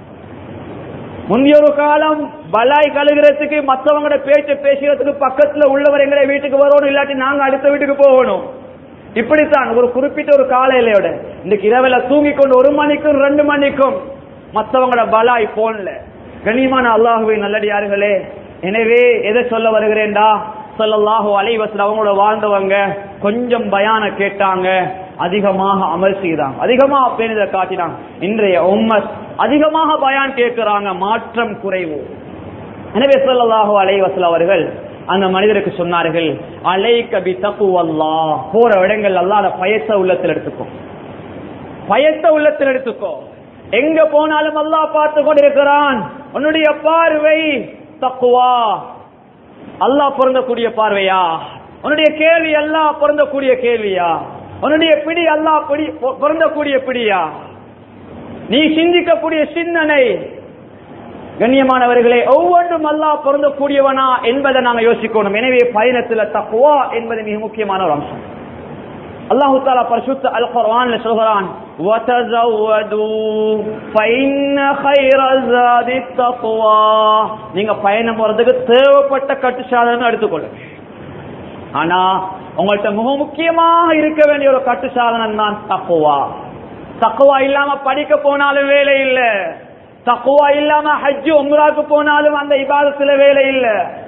Speaker 1: முந்தைய ஒரு காலம் பலாய் கழுகிறதுக்கு மற்றவங்களோட பேச்ச பேசுறதுக்கு பக்கத்துல உள்ளவர் எங்களை வீட்டுக்கு வரணும் இல்லாட்டி நாங்க அடுத்த வீட்டுக்கு போகணும் இப்படித்தான் ஒரு குறிப்பிட்ட ஒரு காலையிலோட இன்னைக்கு இரவுல தூங்கி கொண்டு ஒரு மணிக்கும் ரெண்டு மணிக்கும் மற்றவங்களோட பலாய் போன்ல கண்ணியமான அல்லாஹுவை நல்லடியார்களே எனவே எதை சொல்ல வருகிறேன்டா சொல்லல்லாஹு அலைவசல் அவங்களோட வாழ்ந்தவங்க கொஞ்சம் பயான கேட்டாங்க அதிகமாக அமல் செய்தாங்க அதிகமாக பேணிதை காட்டினாங்க இன்றைய உம்மத் அதிகமாக பயான் கேட்கிறாங்க மாற்றம் குறைவு எனவே சொல்லல்லாஹு அலைவசல் அவர்கள் அந்த மனிதருக்கு சொன்னார்கள் அலை கபி தப்பு அல்லா போற இடங்கள் அல்லாத பயத்த உள்ளத்தில் எடுத்துக்கோ பயத்த உள்ளத்தில் எடுத்துக்கோ எங்க போனாலும் அல்லாஹ் பார்த்து கொண்டிருக்கிறான் உன்னுடைய பார்வை தக்குவா அல்லாஹ் பொருந்தக்கூடிய பார்வையா உன்னுடைய கேள்வி அல்லாஹ் பொருந்தக்கூடிய கேள்வியா உன்னுடைய பிடி அல்லாஹ் பிடி பொருந்தக்கூடிய பிடியா நீ சிந்திக்கக்கூடிய சிந்தனை கண்ணியமானவர்களே ஒவ்வொன்றும் அல்லாஹ் பொருந்தக்கூடியவனா என்பதை நாங்க யோசிக்கணும் எனவே பயணத்துல தக்குவா என்பது மிக முக்கியமான ஒரு அம்சம் அல்லாஹு தாலா பரிசுத்த அல் குர்ஆன்ல சொல்கிறான் وَتَزَوَّدُوا فَإِنَّ خَيْرَ الزَّادِ التَّقْوَى நீங்க பயணம் போறதுக்கு தேவைப்பட்ட கட்டு சாதனம் எடுத்துக்கொள்ளுங்க ஆனா உங்கள்ட்ட மிக முக்கியமாக இருக்க வேண்டிய ஒரு கட்டு சாதனம் தான் தக்குவா தக்குவா இல்லாம படிக்க போனாலும் வேலை இல்ல தக்குவா இல்லாம ஹஜ்ஜு உம்ராக்கு போனாலும் அந்த இபாதத்துல வேலை இல்ல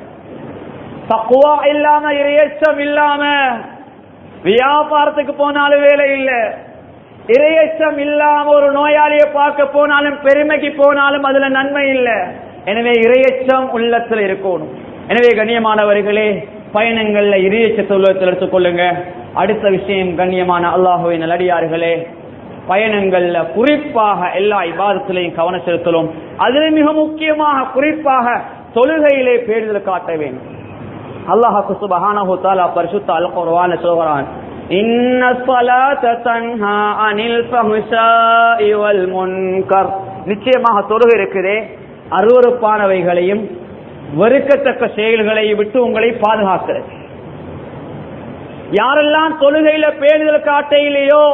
Speaker 1: தக்குவா இல்லாம இரையச்சம் இல்லாம வியாபாரத்துக்கு போனாலும் வேலை இல்ல இரையச்சம் இல்லாம ஒரு நோயாளியை பார்க்க போனாலும் பெருமைக்கு போனாலும் அதுல நன்மை இல்ல எனவே இரையச்சம் உள்ளத்துல இருக்கணும் எனவே கண்ணியமானவர்களே பயணங்கள்ல இரையச்சத்தை உள்ளத்தில் எடுத்துக்கொள்ளுங்க அடுத்த விஷயம் கண்ணியமான அல்லாஹுவை நல்லடியார்களே பயணங்கள்ல குறிப்பாக எல்லா இபாதத்திலையும் கவனம் செலுத்தலும் அதில் மிக முக்கியமாக குறிப்பாக தொழுகையிலே பேடுதல் காட்ட வேண்டும் அல்லாஹாக்கு சுபஹானஹு தஆலா பரிசுத்த அல் குர்ஆன்ல சொல்கிறான் இன்ன ஸலாத தன்ஹா அனில் ஃபஹ்ஷாஇ வல் முன்கர் நிச்சயமாக தொழுகை இருக்குதே அருவருப்பானவைகளையும் வெறுக்கத்தக்க செயல்களை விட்டு உங்களை பாதுகாக்கிறது யாரெல்லாம் தொழுகையில பேணுதல் காட்டையிலேயோ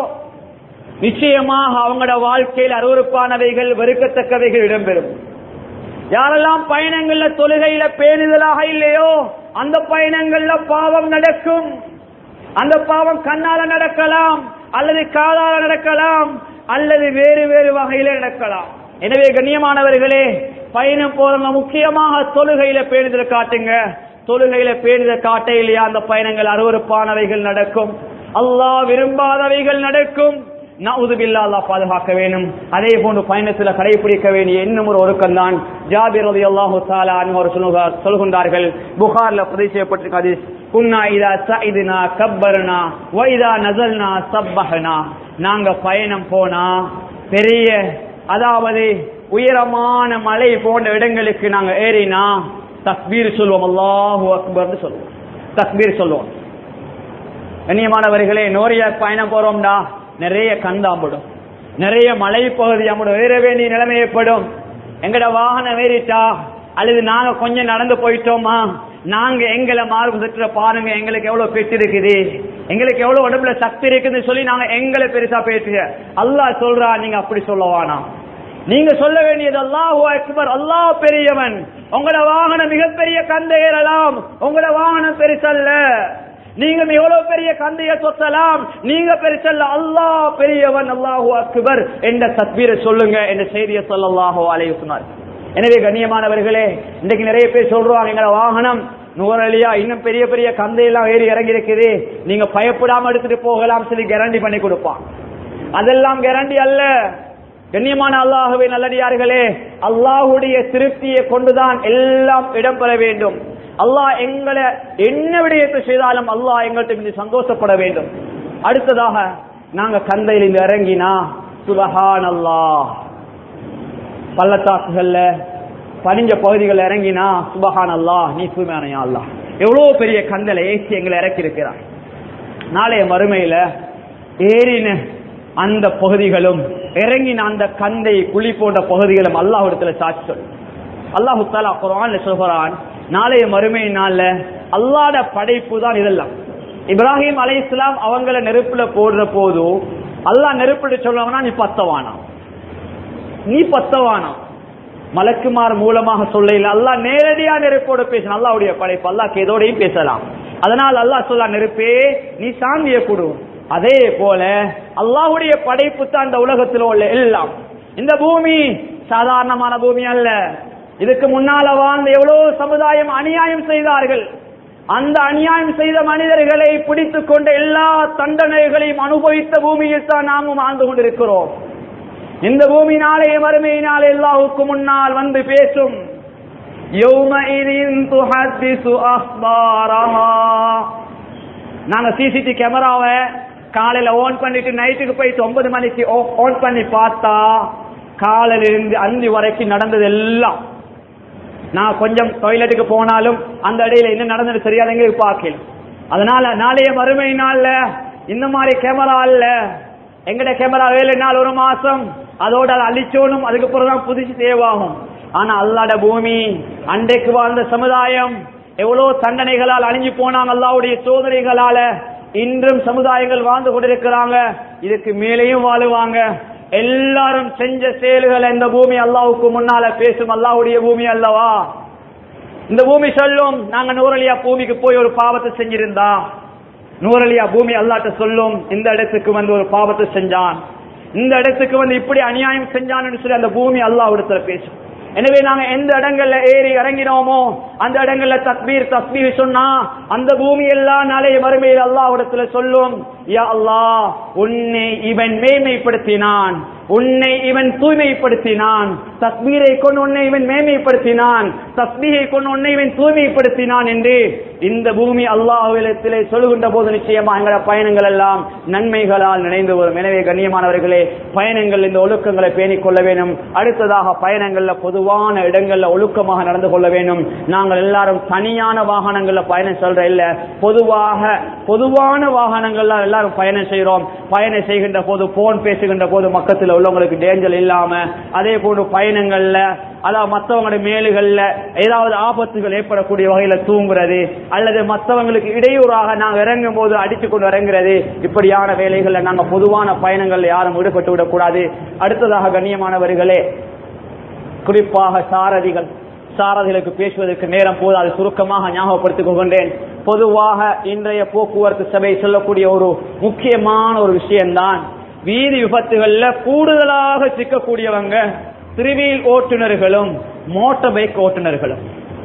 Speaker 1: நிச்சயமாக அவங்களோட வாழ்க்கையில் அருவறுப்பானவைகள் வெறுக்கத்தக்கவைகள் இடம்பெறும் யாரெல்லாம் பயணங்கள்ல தொழுகையில பேணுதலாக இல்லையோ அந்த பயணங்கள்ல பாவம் நடக்கும் அந்த பாவம் கண்ணால நடக்கலாம் அல்லது காதால நடக்கலாம் அல்லது வேறு வேறு வகையில நடக்கலாம் எனவே கண்ணியமானவர்களே பயணம் போறவங்க முக்கியமாக தொழுகையில பேணுதல் காட்டுங்க தொழுகையில பேணுதல் காட்ட இல்லையா அந்த பயணங்கள் அருவறுப்பானவைகள் நடக்கும் அல்லாஹ் விரும்பாதவைகள் நடக்கும் நவுதுபில்லா அல்லாஹ் பாதுகாக்க வேண்டும் அதே போன்று பயணத்தில் கடைபிடிக்க வேண்டிய இன்னும் ஒரு ஒழுக்கம் தான் ஜாபிர் ரதி அல்லாஹு தாலா அவர் சொல்லுகிறார் சொல்கின்றார்கள் புகார்ல பதிவு செய்யப்பட்டிருக்க ஹதீஸ் குன்னா இதா சைதுனா கப்பர்னா வைதா நசல்னா சப்பஹனா நாங்க பயணம் போனா பெரிய அதாவது உயரமான மலை போன்ற இடங்களுக்கு நாங்க ஏறினா தக்பீர் சொல்லுவோம் அல்லாஹு அக்பர்னு சொல்லுவோம் தக்பீர் சொல்லுவோம் கண்ணியமானவர்களே நோரியா பயணம் போறோம்டா நிறைய கந்தாம்பிடும் நிறைய மலை பகுதி அம்படும் ஏற வேண்டிய நிலைமை ஏற்படும் எங்கட வாகனம் ஏறிட்டா அல்லது நாங்க கொஞ்சம் நடந்து போயிட்டோமா நாங்க எங்களை மார்பு சுற்ற பாருங்க எங்களுக்கு எவ்வளவு பெற்று இருக்குது எங்களுக்கு எவ்வளவு உடம்புல சக்தி இருக்குன்னு சொல்லி நாங்க எங்களை பெருசா பேசுக அல்லாஹ் சொல்றா நீங்க அப்படி சொல்ல வேணாம் நீங்க சொல்ல வேண்டியது அல்லாஹு அக்பர் அல்லாஹ் பெரியவன் உங்களோட வாகனம் மிகப்பெரிய கந்தை ஏறலாம் உங்களோட வாகனம் பெருசல்ல நீங்க எவ்வளவு பெரிய கந்தைய சொத்தலாம் நீங்க பெருசல்ல அல்லாஹ் பெரியவன் அல்லாஹு அக்பர் என்ற தத்பீரை சொல்லுங்க என்ற செய்தியை சொல்லல்லாஹோ அலைய சொன்னார் எனவே கண்ணியமானவர்களே இன்னைக்கு நிறைய பேர் சொல்றாங்க எங்களோட வாகனம் நூறலியா இன்னும் பெரிய பெரிய கந்தையெல்லாம் ஏறி இறங்கி இருக்குது நீங்க பயப்படாம எடுத்துட்டு போகலாம் சொல்லி கேரண்டி பண்ணி கொடுப்பான் அதெல்லாம் கேரண்டி அல்ல கண்ணியமான அல்லாஹுவை நல்லடியார்களே அல்லாஹுடைய திருப்தியை கொண்டுதான் எல்லாம் இடம்பெற வேண்டும் அல்லாஹ் எங்களை என்ன விடயத்தை செய்தாலும் அல்லாஹ் எங்கள்கிட்ட சந்தோஷப்பட வேண்டும் அடுத்ததாக நாங்க கந்தையில் இருந்து இறங்கினா சுபஹான் அல்லாஹ் பள்ளத்தாக்குகள்ல பனிஞ்ச பகுதிகள் இறங்கினா சுபஹான் அல்லாஹ் நீ தூய்மையான அல்லாஹ் எவ்வளவு பெரிய கந்தலை ஏசி எங்களை இறக்கி இருக்கிறார் நாளைய மறுமையில ஏறின அந்த பகுதிகளும் இறங்கின அந்த கந்தை குழி போன்ற பகுதிகளும் அல்லாஹ் இடத்துல சாட்சி சொல்லும் அல்லாஹு தாலா குரான் சொல்கிறான் நாளைய மறுமை நாள்ல அல்லாட படைப்பு தான் இதெல்லாம் இப்ராஹிம் அலை இஸ்லாம் அவங்கள நெருப்புல போடுற போது அல்லாஹ் நெருப்புல சொல்லுவாங்கன்னா நீ பத்தவானா நீ பத்தவானா மலக்குமார் மூலமாக சொல்ல இல்ல அல்லாஹ் நேரடியா நெருப்போட பேசணும் அல்லாவுடைய படைப்பு அல்லாஹ் எதோடையும் பேசலாம் அதனால் அல்லாஹ் சொல்ல நெருப்பே நீ சாந்திய கொடு அதே போல அல்லாஹுடைய படைப்பு தான் இந்த உலகத்தில் உள்ள எல்லாம் இந்த பூமி சாதாரணமான பூமி அல்ல இதுக்கு முன்னால வாழ்ந்த எவ்வளவு சமுதாயம் அநியாயம் செய்தார்கள் அந்த அநியாயம் செய்த மனிதர்களை பிடித்துக் கொண்ட எல்லா தண்டனைகளையும் அனுபவித்த பூமியில் தான் நாமும் வாழ்ந்து கொண்டிருக்கிறோம் இந்த பூமி நாளைய மறுமையினால் எல்லாவுக்கு முன்னால் வந்து பேசும் நாங்க சிசிடி கேமராவை காலையில ஓன் பண்ணிட்டு நைட்டுக்கு போயிட்டு ஒன்பது மணிக்கு ஓன் பண்ணி பார்த்தா காலையில இருந்து அஞ்சு வரைக்கும் நடந்தது எல்லாம் நான் கொஞ்சம் டாய்லெட்டுக்கு போனாலும் அந்த இடையில என்ன நடந்தது சரியாதங்க பார்க்கல அதனால நாளைய மறுமை நாள்ல இந்த மாதிரி கேமரா இல்ல எங்கட கேமரா ஏழு நாள் ஒரு மாசம் அதோட அதை அழிச்சோனும் அதுக்கப்புறம் தான் புதுசு தேவாகும் ஆனா அல்லாட பூமி அன்றைக்கு வாழ்ந்த சமுதாயம் எவ்வளவு தண்டனைகளால் அழிஞ்சு போனாங்க அல்லாவுடைய சோதனைகளால இன்றும் சமுதாயங்கள் வாழ்ந்து கொண்டிருக்கிறாங்க இதுக்கு மேலேயும் வாழுவாங்க எல்லாரும் செஞ்ச செயல்கள் இந்த பூமி அல்லாவுக்கு முன்னால பேசும் அல்லாவுடைய பூமி அல்லவா இந்த பூமி சொல்லும் நாங்க நூறலியா பூமிக்கு போய் ஒரு பாவத்தை செஞ்சிருந்தா நூறலியா பூமி அல்லாட்ட சொல்லும் இந்த இடத்துக்கு வந்து ஒரு பாவத்தை செஞ்சான் இந்த இடத்துக்கு வந்து இப்படி அநியாயம் செஞ்சான்னு சொல்லி அந்த பூமி அல்லாஹ் இடத்துல பேசும் எனவே நாங்க எந்த இடங்கள்ல ஏறி இறங்கினோமோ அந்த இடங்கள்ல தக்பீர் தஸ்பீர் சொன்னா அந்த பூமி எல்லாம் நாளைய மறுமையில் அல்லாஹ் இடத்துல சொல்லும் யா அல்லாஹ் உன்னை இவன் மேன்மைப்படுத்தினான் உன்னை இவன் தூய்மைப்படுத்தினான் தஸ்பீரை கொண்டு உன்னை இவன் மேன்மைப்படுத்தினான் தஸ்பீரை கொண்டு உன்னை இவன் தூய்மைப்படுத்தினான் என்று இந்த பூமி அல்லாஹ்விடத்திலே சொல்லுகின்ற போது நிச்சயமா எங்கள பயணங்கள் எல்லாம் நன்மைகளால் நினைந்து வரும் எனவே கண்ணியமானவர்களே பயணங்கள் இந்த ஒழுக்கங்களை பேணிக் கொள்ள வேண்டும் அடுத்ததாக பயணங்கள்ல பொதுவான இடங்கள்ல ஒழுக்கமாக நடந்து கொள்ள வேண்டும் நாங்கள் எல்லாரும் தனியான வாகனங்கள்ல பயணம் சொல்ற இல்ல பொதுவாக பொதுவான வாகனங்கள்ல எல்லாரும் பயணம் செய்யறோம் பயணம் செய்கின்ற போது போன் பேசுகின்ற போது மக்கத்தில் உள்ளவங்களுக்கு டேஞ்சர் இல்லாம அதே போன்று பயணங்கள்ல அதாவது மற்றவங்களுடைய மேலுகள்ல ஏதாவது ஆபத்துகள் ஏற்படக்கூடிய வகையில தூங்குறது அல்லது மற்றவங்களுக்கு இடையூறாக நாங்க இறங்கும் போது அடித்து கொண்டு இறங்குறது இப்படியான வேலைகள்ல நாங்க பொதுவான பயணங்கள்ல யாரும் ஈடுபட்டு விடக்கூடாது அடுத்ததாக கண்ணியமானவர்களே குறிப்பாக சாரதிகள் சாரதிகளுக்கு பேசுவதற்கு நேரம் போது அது சுருக்கமாக ஞாபகப்படுத்திக் கொள்கின்றேன் பொதுவாக இன்றைய போக்குவரத்து சபை சொல்லக்கூடிய ஒரு முக்கியமான ஒரு விஷயம்தான் வீதி விபத்துகள்ல கூடுதலாக சிக்கக்கூடியவங்க திருவியல் ஓட்டுநர்களும் மோட்டார் பைக் ஓட்டுநர்களும்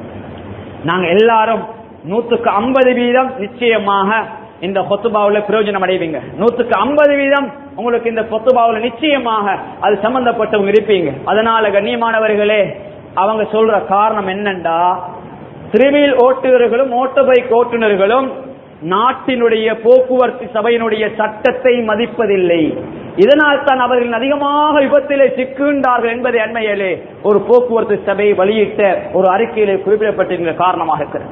Speaker 1: நாங்க எல்லாரும் நூத்துக்கு ஐம்பது வீதம் நிச்சயமாக இந்த கொத்துபாவுல பிரயோஜனம் அடைவீங்க நூத்துக்கு ஐம்பது வீதம் உங்களுக்கு இந்த கொத்துபாவுல நிச்சயமாக அது சம்பந்தப்பட்டவங்க இருப்பீங்க அதனால கண்ணியமானவர்களே அவங்க சொல்ற காரணம் என்னண்டா திருவியல் ஓட்டுநர்களும் மோட்டார் பைக் ஓட்டுநர்களும் நாட்டினுடைய போக்குவரத்து சபையினுடைய சட்டத்தை மதிப்பதில்லை இதனால் தான் அவர்கள் அதிகமாக விபத்திலே சிக்குகின்றார்கள் என்பதை அண்மையிலே ஒரு போக்குவரத்து சபை வெளியிட்ட ஒரு அறிக்கையிலே குறிப்பிடப்பட்டிருக்கிற காரணமாக இருக்கிறது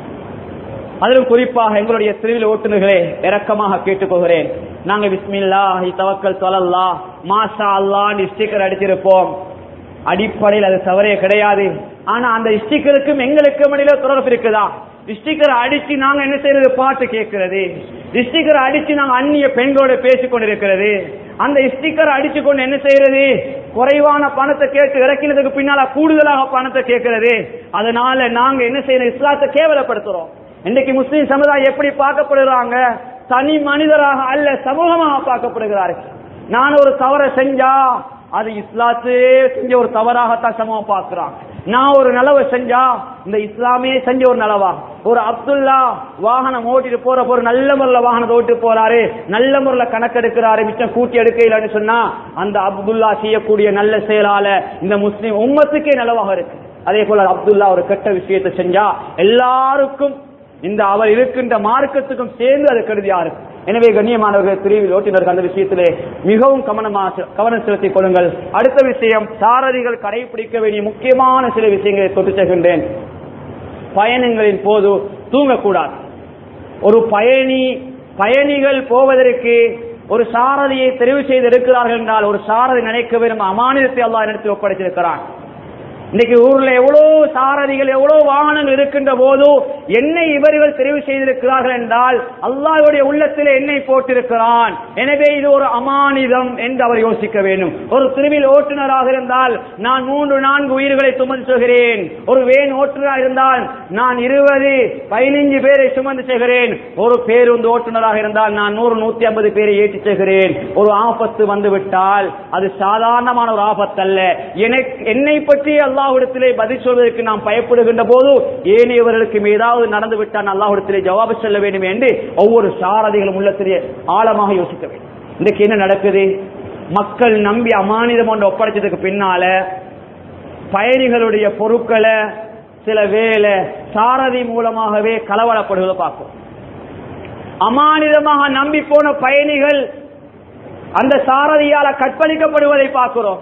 Speaker 1: அதிலும் குறிப்பாக எங்களுடைய திருவில் ஓட்டுநர்களே இரக்கமாக கேட்டுக்கொள்கிறேன் நாங்க பிஸ்மில்லா தவக்கல் தொலல்லா மாஷா அல்லான்னு ஸ்டிக்கர் அடிச்சிருப்போம் அடிப்படையில் அது தவறே கிடையாது ஆனா அந்த ஸ்டிக்கருக்கும் எங்களுக்கும் இடையில தொடர்பு இருக்குதா ஸ்டிக்கர் அடிச்சு நாங்க என்ன செய்யறது பாட்டு கேட்கிறது ஸ்டிக்கர் அடிச்சு நாங்க அந்நிய பெண்களோட பேசிக் கொண்டிருக்கிறது அந்த ஸ்டிக்கர் அடிச்சு கொண்டு என்ன செய்யறது குறைவான பணத்தை கேட்டு இறக்கினதுக்கு பின்னால கூடுதலாக பணத்தை கேட்கிறது அதனால நாங்க என்ன செய்யணும் இஸ்லாத்தை கேவலப்படுத்துறோம் இன்னைக்கு முஸ்லீம் சமுதாயம் எப்படி பார்க்கப்படுறாங்க தனி மனிதராக அல்ல சமூகமாக பார்க்கப்படுகிறார்கள் நான் ஒரு தவறை செஞ்சா அது இஸ்லாத்தே செஞ்ச ஒரு தவறாகத்தான் சமூகம் பார்க்கிறான் நான் ஒரு நலவை செஞ்சா இந்த இஸ்லாமே செஞ்ச ஒரு நலவா ஒரு அப்துல்லா வாகனம் ஓட்டிட்டு போற ஒரு நல்ல முறையில வாகனத்தை ஓட்டு போறாரு நல்ல முறையில கணக்கெடுக்கிறாரு மிச்சம் கூட்டி எடுக்கலன்னு சொன்னா அந்த அப்துல்லா செய்யக்கூடிய நல்ல செயலால இந்த முஸ்லீம் உம்மத்துக்கே நலவாக இருக்கு அதே போல அப்துல்லா ஒரு கெட்ட விஷயத்தை செஞ்சா எல்லாருக்கும் இந்த அவர் இருக்கின்ற மார்க்கத்துக்கும் சேர்ந்து அது கருதியா இருக்கும் எனவே கண்ணியமானவர்கள் பிரிவில் ஓட்டுநர்கள் அந்த விஷயத்திலே மிகவும் கவனமாக கவனம் செலுத்திக் கொள்ளுங்கள் அடுத்த விஷயம் சாரதிகள் கடைபிடிக்க வேண்டிய முக்கியமான சில விஷயங்களை தொட்டு செல்கின்றேன் பயணங்களின் போது தூங்கக்கூடாது ஒரு பயணி பயணிகள் போவதற்கு ஒரு சாரதியை தெரிவு செய்து இருக்கிறார்கள் என்றால் ஒரு சாரதி நினைக்க விரும்ப அமானிதத்தை அல்லாஹ் இடத்தில் ஒப்படைத்திருக்கிறான் இன்னைக்கு ஊர்ல எவ்வளவு சாரதிகள் எவ்வளவு வாகனங்கள் இருக்கின்ற போது என்னை இவர்கள் தெரிவு செய்திருக்கிறார்கள் என்றால் அல்லாஹ்வுடைய உள்ளத்தில் என்னை போட்டிருக்கிறான் எனவே இது ஒரு அமானிதம் என்று அவர் யோசிக்க வேண்டும் ஒரு திருவில் ஓட்டுநராக இருந்தால் நான் மூன்று நான்கு உயிர்களை சுமந்து செல்கிறேன் ஒரு வேன் ஓட்டுநராக இருந்தால் நான் இருபது பதினைஞ்சு பேரை சுமந்து செல்கிறேன் ஒரு பேருந்து ஓட்டுநராக இருந்தால் நான் நூறு நூத்தி ஐம்பது பேரை ஏற்றி செல்கிறேன் ஒரு ஆபத்து வந்து விட்டால் அது சாதாரணமான ஒரு ஆபத்து அல்ல எனக்கு என்னை பற்றி அல்லாஹ்விடத்திலே பதில் சொல்வதற்கு நாம் பயப்படுகின்ற போது ஏனையவர்களுக்கு ஏதாவது நடந்து விட்டால் அல்லாஹ்விடத்திலே ஜவாபு சொல்ல வேண்டும் என்று ஒவ்வொரு சாரதிகளும் உள்ளத்திலே ஆழமாக யோசிக்க வேண்டும் இன்றைக்கு என்ன நடக்குது மக்கள் நம்பி அமானிதம் ஒன்று ஒப்படைச்சதுக்கு பின்னால பயணிகளுடைய பொருட்களை சில வேலை சாரதி மூலமாகவே களவடப்படுவதை பார்க்கும் அமானிதமாக நம்பி போன பயணிகள் அந்த சாரதியால கற்பழிக்கப்படுவதை பார்க்கிறோம்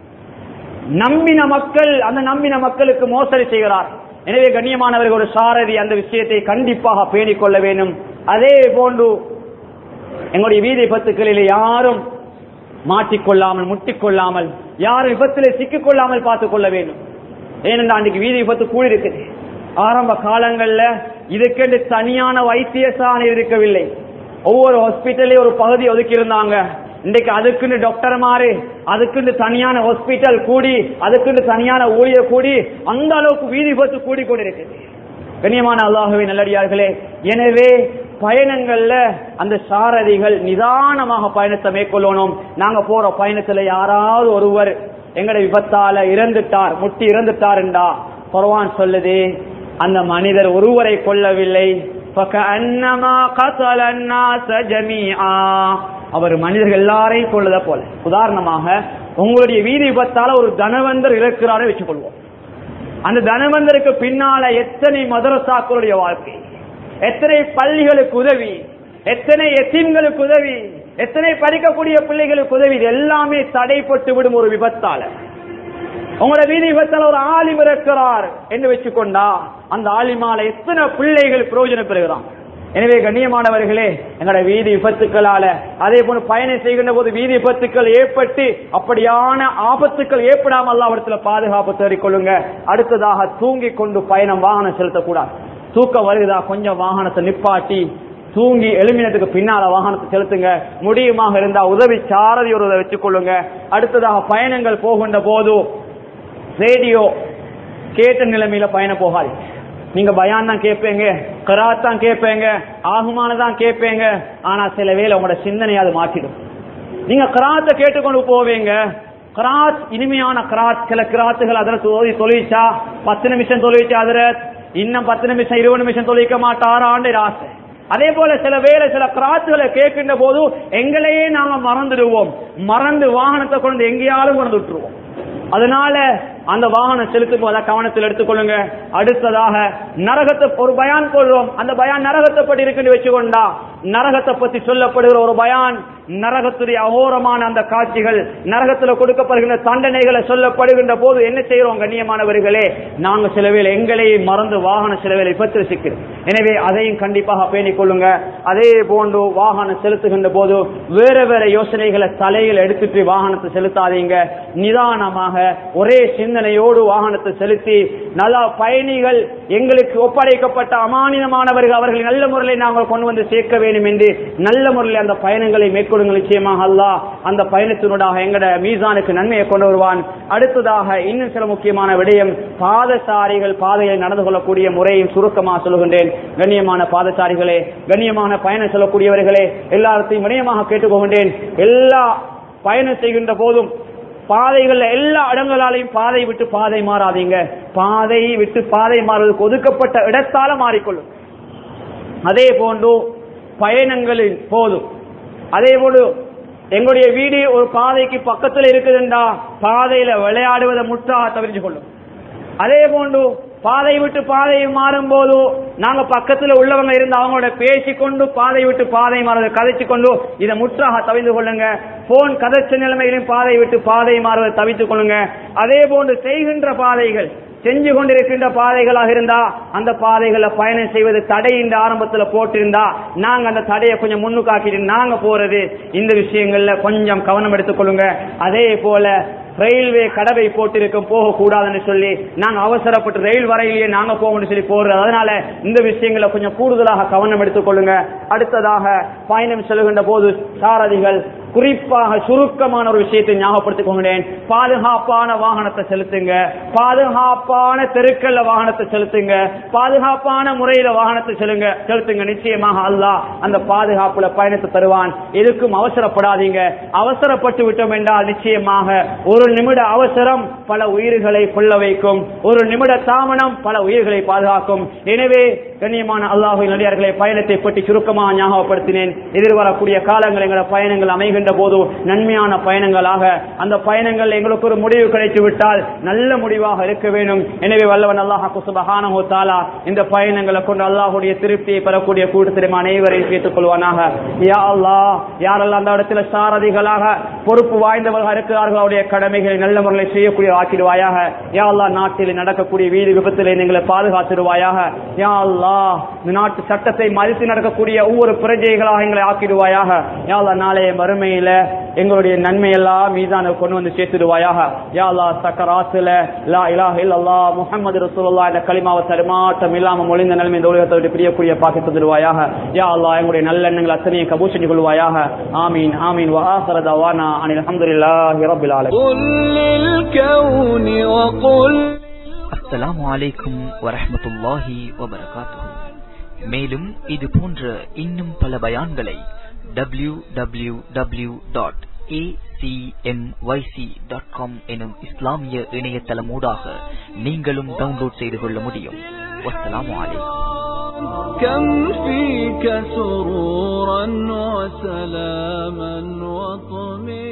Speaker 1: நம்பின மக்கள் அந்த நம்பின மக்களுக்கு மோசடி செய்கிறார் எனவே கண்ணியமானவர்கள் ஒரு சாரதி அந்த விஷயத்தை கண்டிப்பாக பேணிக் கொள்ள வேண்டும் அதே போன்று எங்களுடைய வீதி விபத்துக்களில் யாரும் மாட்டிக்கொள்ளாமல் முட்டிக்கொள்ளாமல் யாரும் விபத்திலே சிக்கிக் கொள்ளாமல் பார்த்துக் கொள்ள வேண்டும் ஏனென்றால் அன்றைக்கு வீதி விபத்து கூடி இருக்குது ஆரம்ப காலங்கள்ல இதுக்கென்று தனியான வைத்தியசாலை இருக்கவில்லை ஒவ்வொரு ஹாஸ்பிட்டலையும் ஒரு பகுதி ஒதுக்கி இருந்தாங்க இன்றைக்கு அதுக்குன்னு டாக்டர் மாறு அதுக்குன்னு தனியான ஹாஸ்பிட்டல் கூடி அதுக்குன்னு தனியான ஊழியர் கூடி அந்த அளவுக்கு வீதி விபத்து கூடி கொண்டிருக்குது கண்ணியமான அல்லாஹுவே நல்லடியார்களே எனவே பயணங்கள்ல அந்த சாரதிகள் நிதானமாக பயணத்தை மேற்கொள்ளணும் நாங்க போற பயணத்துல யாராவது ஒருவர் எங்கட விபத்தால இறந்துட்டார் முட்டி இறந்துட்டார் என்றா குர்ஆன் சொல்லுது அந்த மனிதர் ஒருவரை கொல்லவில்லை فَكَأَنَّمَا قَتَلَ النَّاسَ جَمِيعًا. அவர் மனிதர்கள் எல்லாரையும் கொள்ளத போல உதாரணமாக உங்களுடைய வீதி விபத்தால ஒரு தனவந்தர் இறக்கிறாரை வச்சுக்கொள்வோம் அந்த தனவந்தருக்கு பின்னால எத்தனை மதரசாக்களுடைய வாழ்க்கை எத்தனை பள்ளிகளுக்கு உதவி எத்தனை எத்தீம்களுக்கு உதவி எத்தனை படிக்கக்கூடிய பிள்ளைகளுக்கு உதவி இது எல்லாமே தடைப்பட்டு விடும் ஒரு விபத்தால உங்களோட வீதி விபத்தால ஒரு ஆலிம் இருக்கிறார் என்று வச்சுக்கொண்டா அந்த ஆலிமால எத்தனை பிள்ளைகள் பிரயோஜனம் பெறுகிறான் எனவே கண்ணியமானவர்களே எங்களோட வீதி விபத்துக்களால அதே போல பயணம் செய்கின்ற போது வீதி விபத்துக்கள் ஏற்பட்டு அப்படியான ஆபத்துக்கள் ஏற்படாமல் அல்லாவிடத்துல பாதுகாப்பு தேடிக்கொள்ளுங்க அடுத்ததாக தூங்கி கொண்டு பயணம் வாகனம் செலுத்தக்கூடாது தூக்கம் வருகுதா கொஞ்சம் வாகனத்தை நிப்பாட்டி தூங்கி எழுமினத்துக்கு பின்னால வாகனத்தை செலுத்துங்க முடியுமாக இருந்தா உதவி சாரதி ஒரு வச்சுக் கொள்ளுங்க அடுத்ததாக பயணங்கள் போகின்ற போது ரேடியோ கேட்ட நிலைமையில பயணம் போகாது நீங்க பயான் தான் கேட்பீங்க கராத் தான் கேட்பீங்க ஆகுமானதான் கேட்பீங்க ஆனா சில வேளை உங்களோட சிந்தனை அது மாற்றிடும் நீங்க கராத்தை கேட்டுக்கொண்டு போவீங்க கராத் இனிமையான கராத் சில கிராத்துகள் அதில் தொழி தொழிச்சா பத்து நிமிஷம் தொழிச்சா அதில் இன்னும் பத்து நிமிஷம் இருபது நிமிஷம் தொழிக்க மாட்டாரான்னு ஆசை அதே போல சில வேளை சில கிராத்துகளை கேட்கின்ற போது எங்களையே நாங்க மறந்துடுவோம் மறந்து வாகனத்தை கொண்டு எங்கேயாலும் கொண்டு விட்டுருவோம் அதனால அந்த வாகனம் செலுத்தும் போது கவனத்தில் எடுத்துக்கொள்ளுங்க அடுத்ததாக நரகத்தை ஒரு பயான் கொள்றோம் அந்த பயான் நரகத்தை பற்றி இருக்குன்னு வச்சுக்கொண்டா நரகத்தை பத்தி சொல்லப்படுகிற ஒரு பயான் நரகத்துடைய அகோரமான அந்த காட்சிகள் நரகத்துல கொடுக்கப்படுகின்ற தண்டனைகளை சொல்லப்படுகின்ற போது என்ன செய்யறோம் கண்ணியமானவர்களே நாங்க சில வேளை எங்களையே மறந்து வாகன சில வேளை விபத்தில் சிக்கிறோம் எனவே அதையும் கண்டிப்பாக பேணிக் கொள்ளுங்க அதே போன்று வாகனம் செலுத்துகின்ற போது வேற வேற யோசனைகளை தலையில் எடுத்துட்டு வாகனத்தை செலுத்தாதீங்க நிதானமாக ஒரே சிந்தனையோடு வாகனத்தை செலுத்தி நல்லா பயணிகள் எங்களுக்கு ஒப்படைக்கப்பட்ட அமானிதமானவர்கள் அவர்களை நல்ல முறையில் நாங்கள் கொண்டு வந்து சேர்க்க வேண்டும் என்று நல்ல முறையில் அந்த பயணங்களை மேற்கொள்ளுங்க நிச்சயமாக அல்லாஹ் அந்த பயணத்தினூடாக எங்கட மீசானுக்கு நன்மையை கொண்டு வருவான் அடுத்ததாக இன்னும் சில முக்கியமான விடயம் பாதசாரிகள் பாதையில் நடந்து கொள்ளக்கூடிய முறையும் சுருக்கமாக சொல்லுகின்றேன் கண்ணியமான பாதசாரிகளே கண்ணியமான பயணம் செல்லக்கூடியவர்களே எல்லாத்தையும் வினயமாக கேட்டுக்கொள்கின்றேன் எல்லா பயணம் செய்கின்ற போதும் பாதைகள்ல எல்லா இடங்களாலையும் பாதை விட்டு பாதை மாறாதீங்க பாதை விட்டு பாதை மாறுவதற்கு ஒதுக்கப்பட்ட இடத்தால மாறிக்கொள்ளும் அதே போன்று பயணங்களில் போதும் அதே போன்று எங்களுடைய வீடு ஒரு பாதைக்கு பக்கத்தில் இருக்குதுண்டா பாதையில விளையாடுவதை முற்றாக தவிர்த்து கொள்ளும் அதே போன்று பாதை விட்டு பாதை மாறும் போது நாங்க பக்கத்துல உள்ளவங்க இருந்து அவங்களோட பேசிக்கொண்டு பாதை விட்டு பாதை மாறுவதை கதைச்சு கொண்டு இதை முற்றாக தவிர்த்து கொள்ளுங்க போன் கதைச்ச நிலைமையிலும் பாதை விட்டு பாதை மாறுவதை தவித்துக் கொள்ளுங்க அதே போன்று செய்கின்ற பாதைகள் செஞ்சு கொண்டிருக்கின்ற பாதைகளாக இருந்தா அந்த பாதைகளை பயணம் செய்வது தடை இந்த ஆரம்பத்துல போட்டிருந்தா நாங்க அந்த தடையை கொஞ்சம் முன்னுக்காக்கிட்டு நாங்க போறது இந்த விஷயங்கள்ல கொஞ்சம் கவனம் எடுத்துக்கொள்ளுங்க அதே போல ரயில்வே கடவை போட்டிருக்கும் போக கூடாதுன்னு சொல்லி நாங்க அவசரப்பட்டு ரயில் வரையிலேயே நாங்க போகணும்னு சொல்லி போடுறது அதனால இந்த விஷயங்களை கொஞ்சம் கூடுதலாக கவனம் எடுத்துக்கொள்ளுங்க அடுத்ததாக பயணம் செல்கின்ற போது சாரதிகள் குறிப்பாக சுருக்கமான ஒரு விஷயத்தை ஞாபகப்படுத்திக் கொண்டேன் பாதுகாப்பான வாகனத்தை செலுத்துங்க பாதுகாப்பான தெருக்கல்ல வாகனத்தை செலுத்துங்க பாதுகாப்பான முறையில வாகனத்தை செலுங்க செலுத்துங்க நிச்சயமாக அல்லாஹ் அந்த பாதுகாப்புல பயணத்தை தருவான் எதுக்கும் அவசரப்படாதீங்க அவசரப்பட்டு விட்டோம் என்றால் நிச்சயமாக ஒரு நிமிட அவசரம் பல உயிர்களை கொள்ள வைக்கும் ஒரு நிமிட தாமனம் பல உயிர்களை பாதுகாக்கும் எனவே கண்ணியமான அல்லாஹின் நடிகார்களை பயணத்தை பற்றி சுருக்கமாக ஞாபகப்படுத்தினேன் எதிர்வரக்கூடிய காலங்கள் எங்களோட பயணங்கள் அமைகின்ற போது நன்மையான பயணங்களாக அந்த பயணங்கள் எங்களுக்கு ஒரு முடிவு கிடைத்து விட்டால் நல்ல முடிவாக இருக்க வேண்டும் எனவே வல்லவன் அல்லாஹ் சுபஹானஹு தஆலா இந்த பயணங்களை கொண்டு அல்லாஹ்வுடைய திருப்தியை பெறக்கூடிய கூட்டத்திலும் அனைவரையும் கேட்டுக் கொள்வானாக யா அல்லாஹ் யாரெல்லாம் அந்த இடத்துல சாரதிகளாக பொறுப்பு வாய்ந்தவர்களாக இருக்கிறார்கள் அவருடைய கடமைகளை நல்ல முறையில் செய்யக்கூடிய ஆக்கிடுவாயாக யா அல்லாஹ் நாட்டில் நடக்கக்கூடிய வீதி விபத்திலே எங்களை பாதுகாத்திடுவாயாக யா அல்லாஹ் இந்த நாட்டு சட்டத்தை மதித்து நடக்கக்கூடிய ஒவ்வொரு பிரஜைகளாக எங்களை ஆக்கிடுவாயாக யா அல்லாஹ் நாளைய மறுமையில எங்களுடைய நன்மை எல்லாம் மீதான கொண்டு வந்து சேர்த்துடுவாயாக யா அல்லாஹ் சக்கராத்துல லா இலாஹ இல்லல்லாஹ் முஹம்மது ரசூலுல்லாஹ் என்ற கலிமாவை தருமாற்றம் இல்லாம மொழிந்த நிலைமை இந்த உலகத்தை விட்டு பிரியக்கூடிய பாக்கி தந்துடுவாயாக யா அல்லாஹ் எங்களுடைய நல்ல எண்ணங்கள் அத்தனையும் கபூல் செஞ்சு கொள்வாயாக ஆமீன் ஆமீன் வஆஹிர தவானா அனில் அல்ஹம்துலில்லாஹி ரப்பில் ஆலமீன்
Speaker 2: قل للكون وقل
Speaker 3: அஸ்ஸலாமு அலைக்கும் வரஹ்மத்துல்லாஹி வபரகாத்துஹு மேலும் இது போன்ற இன்னும் பல பயான்களை W W W dot dot com எனும் இஸ்லாமிய இணையதளமூடாக நீங்களும் டவுன்லோட் செய்து கொள்ள முடியும் வஸ்ஸலாமு அலைக்கும்
Speaker 2: كم فيك سرورا وسلاما وطمئنا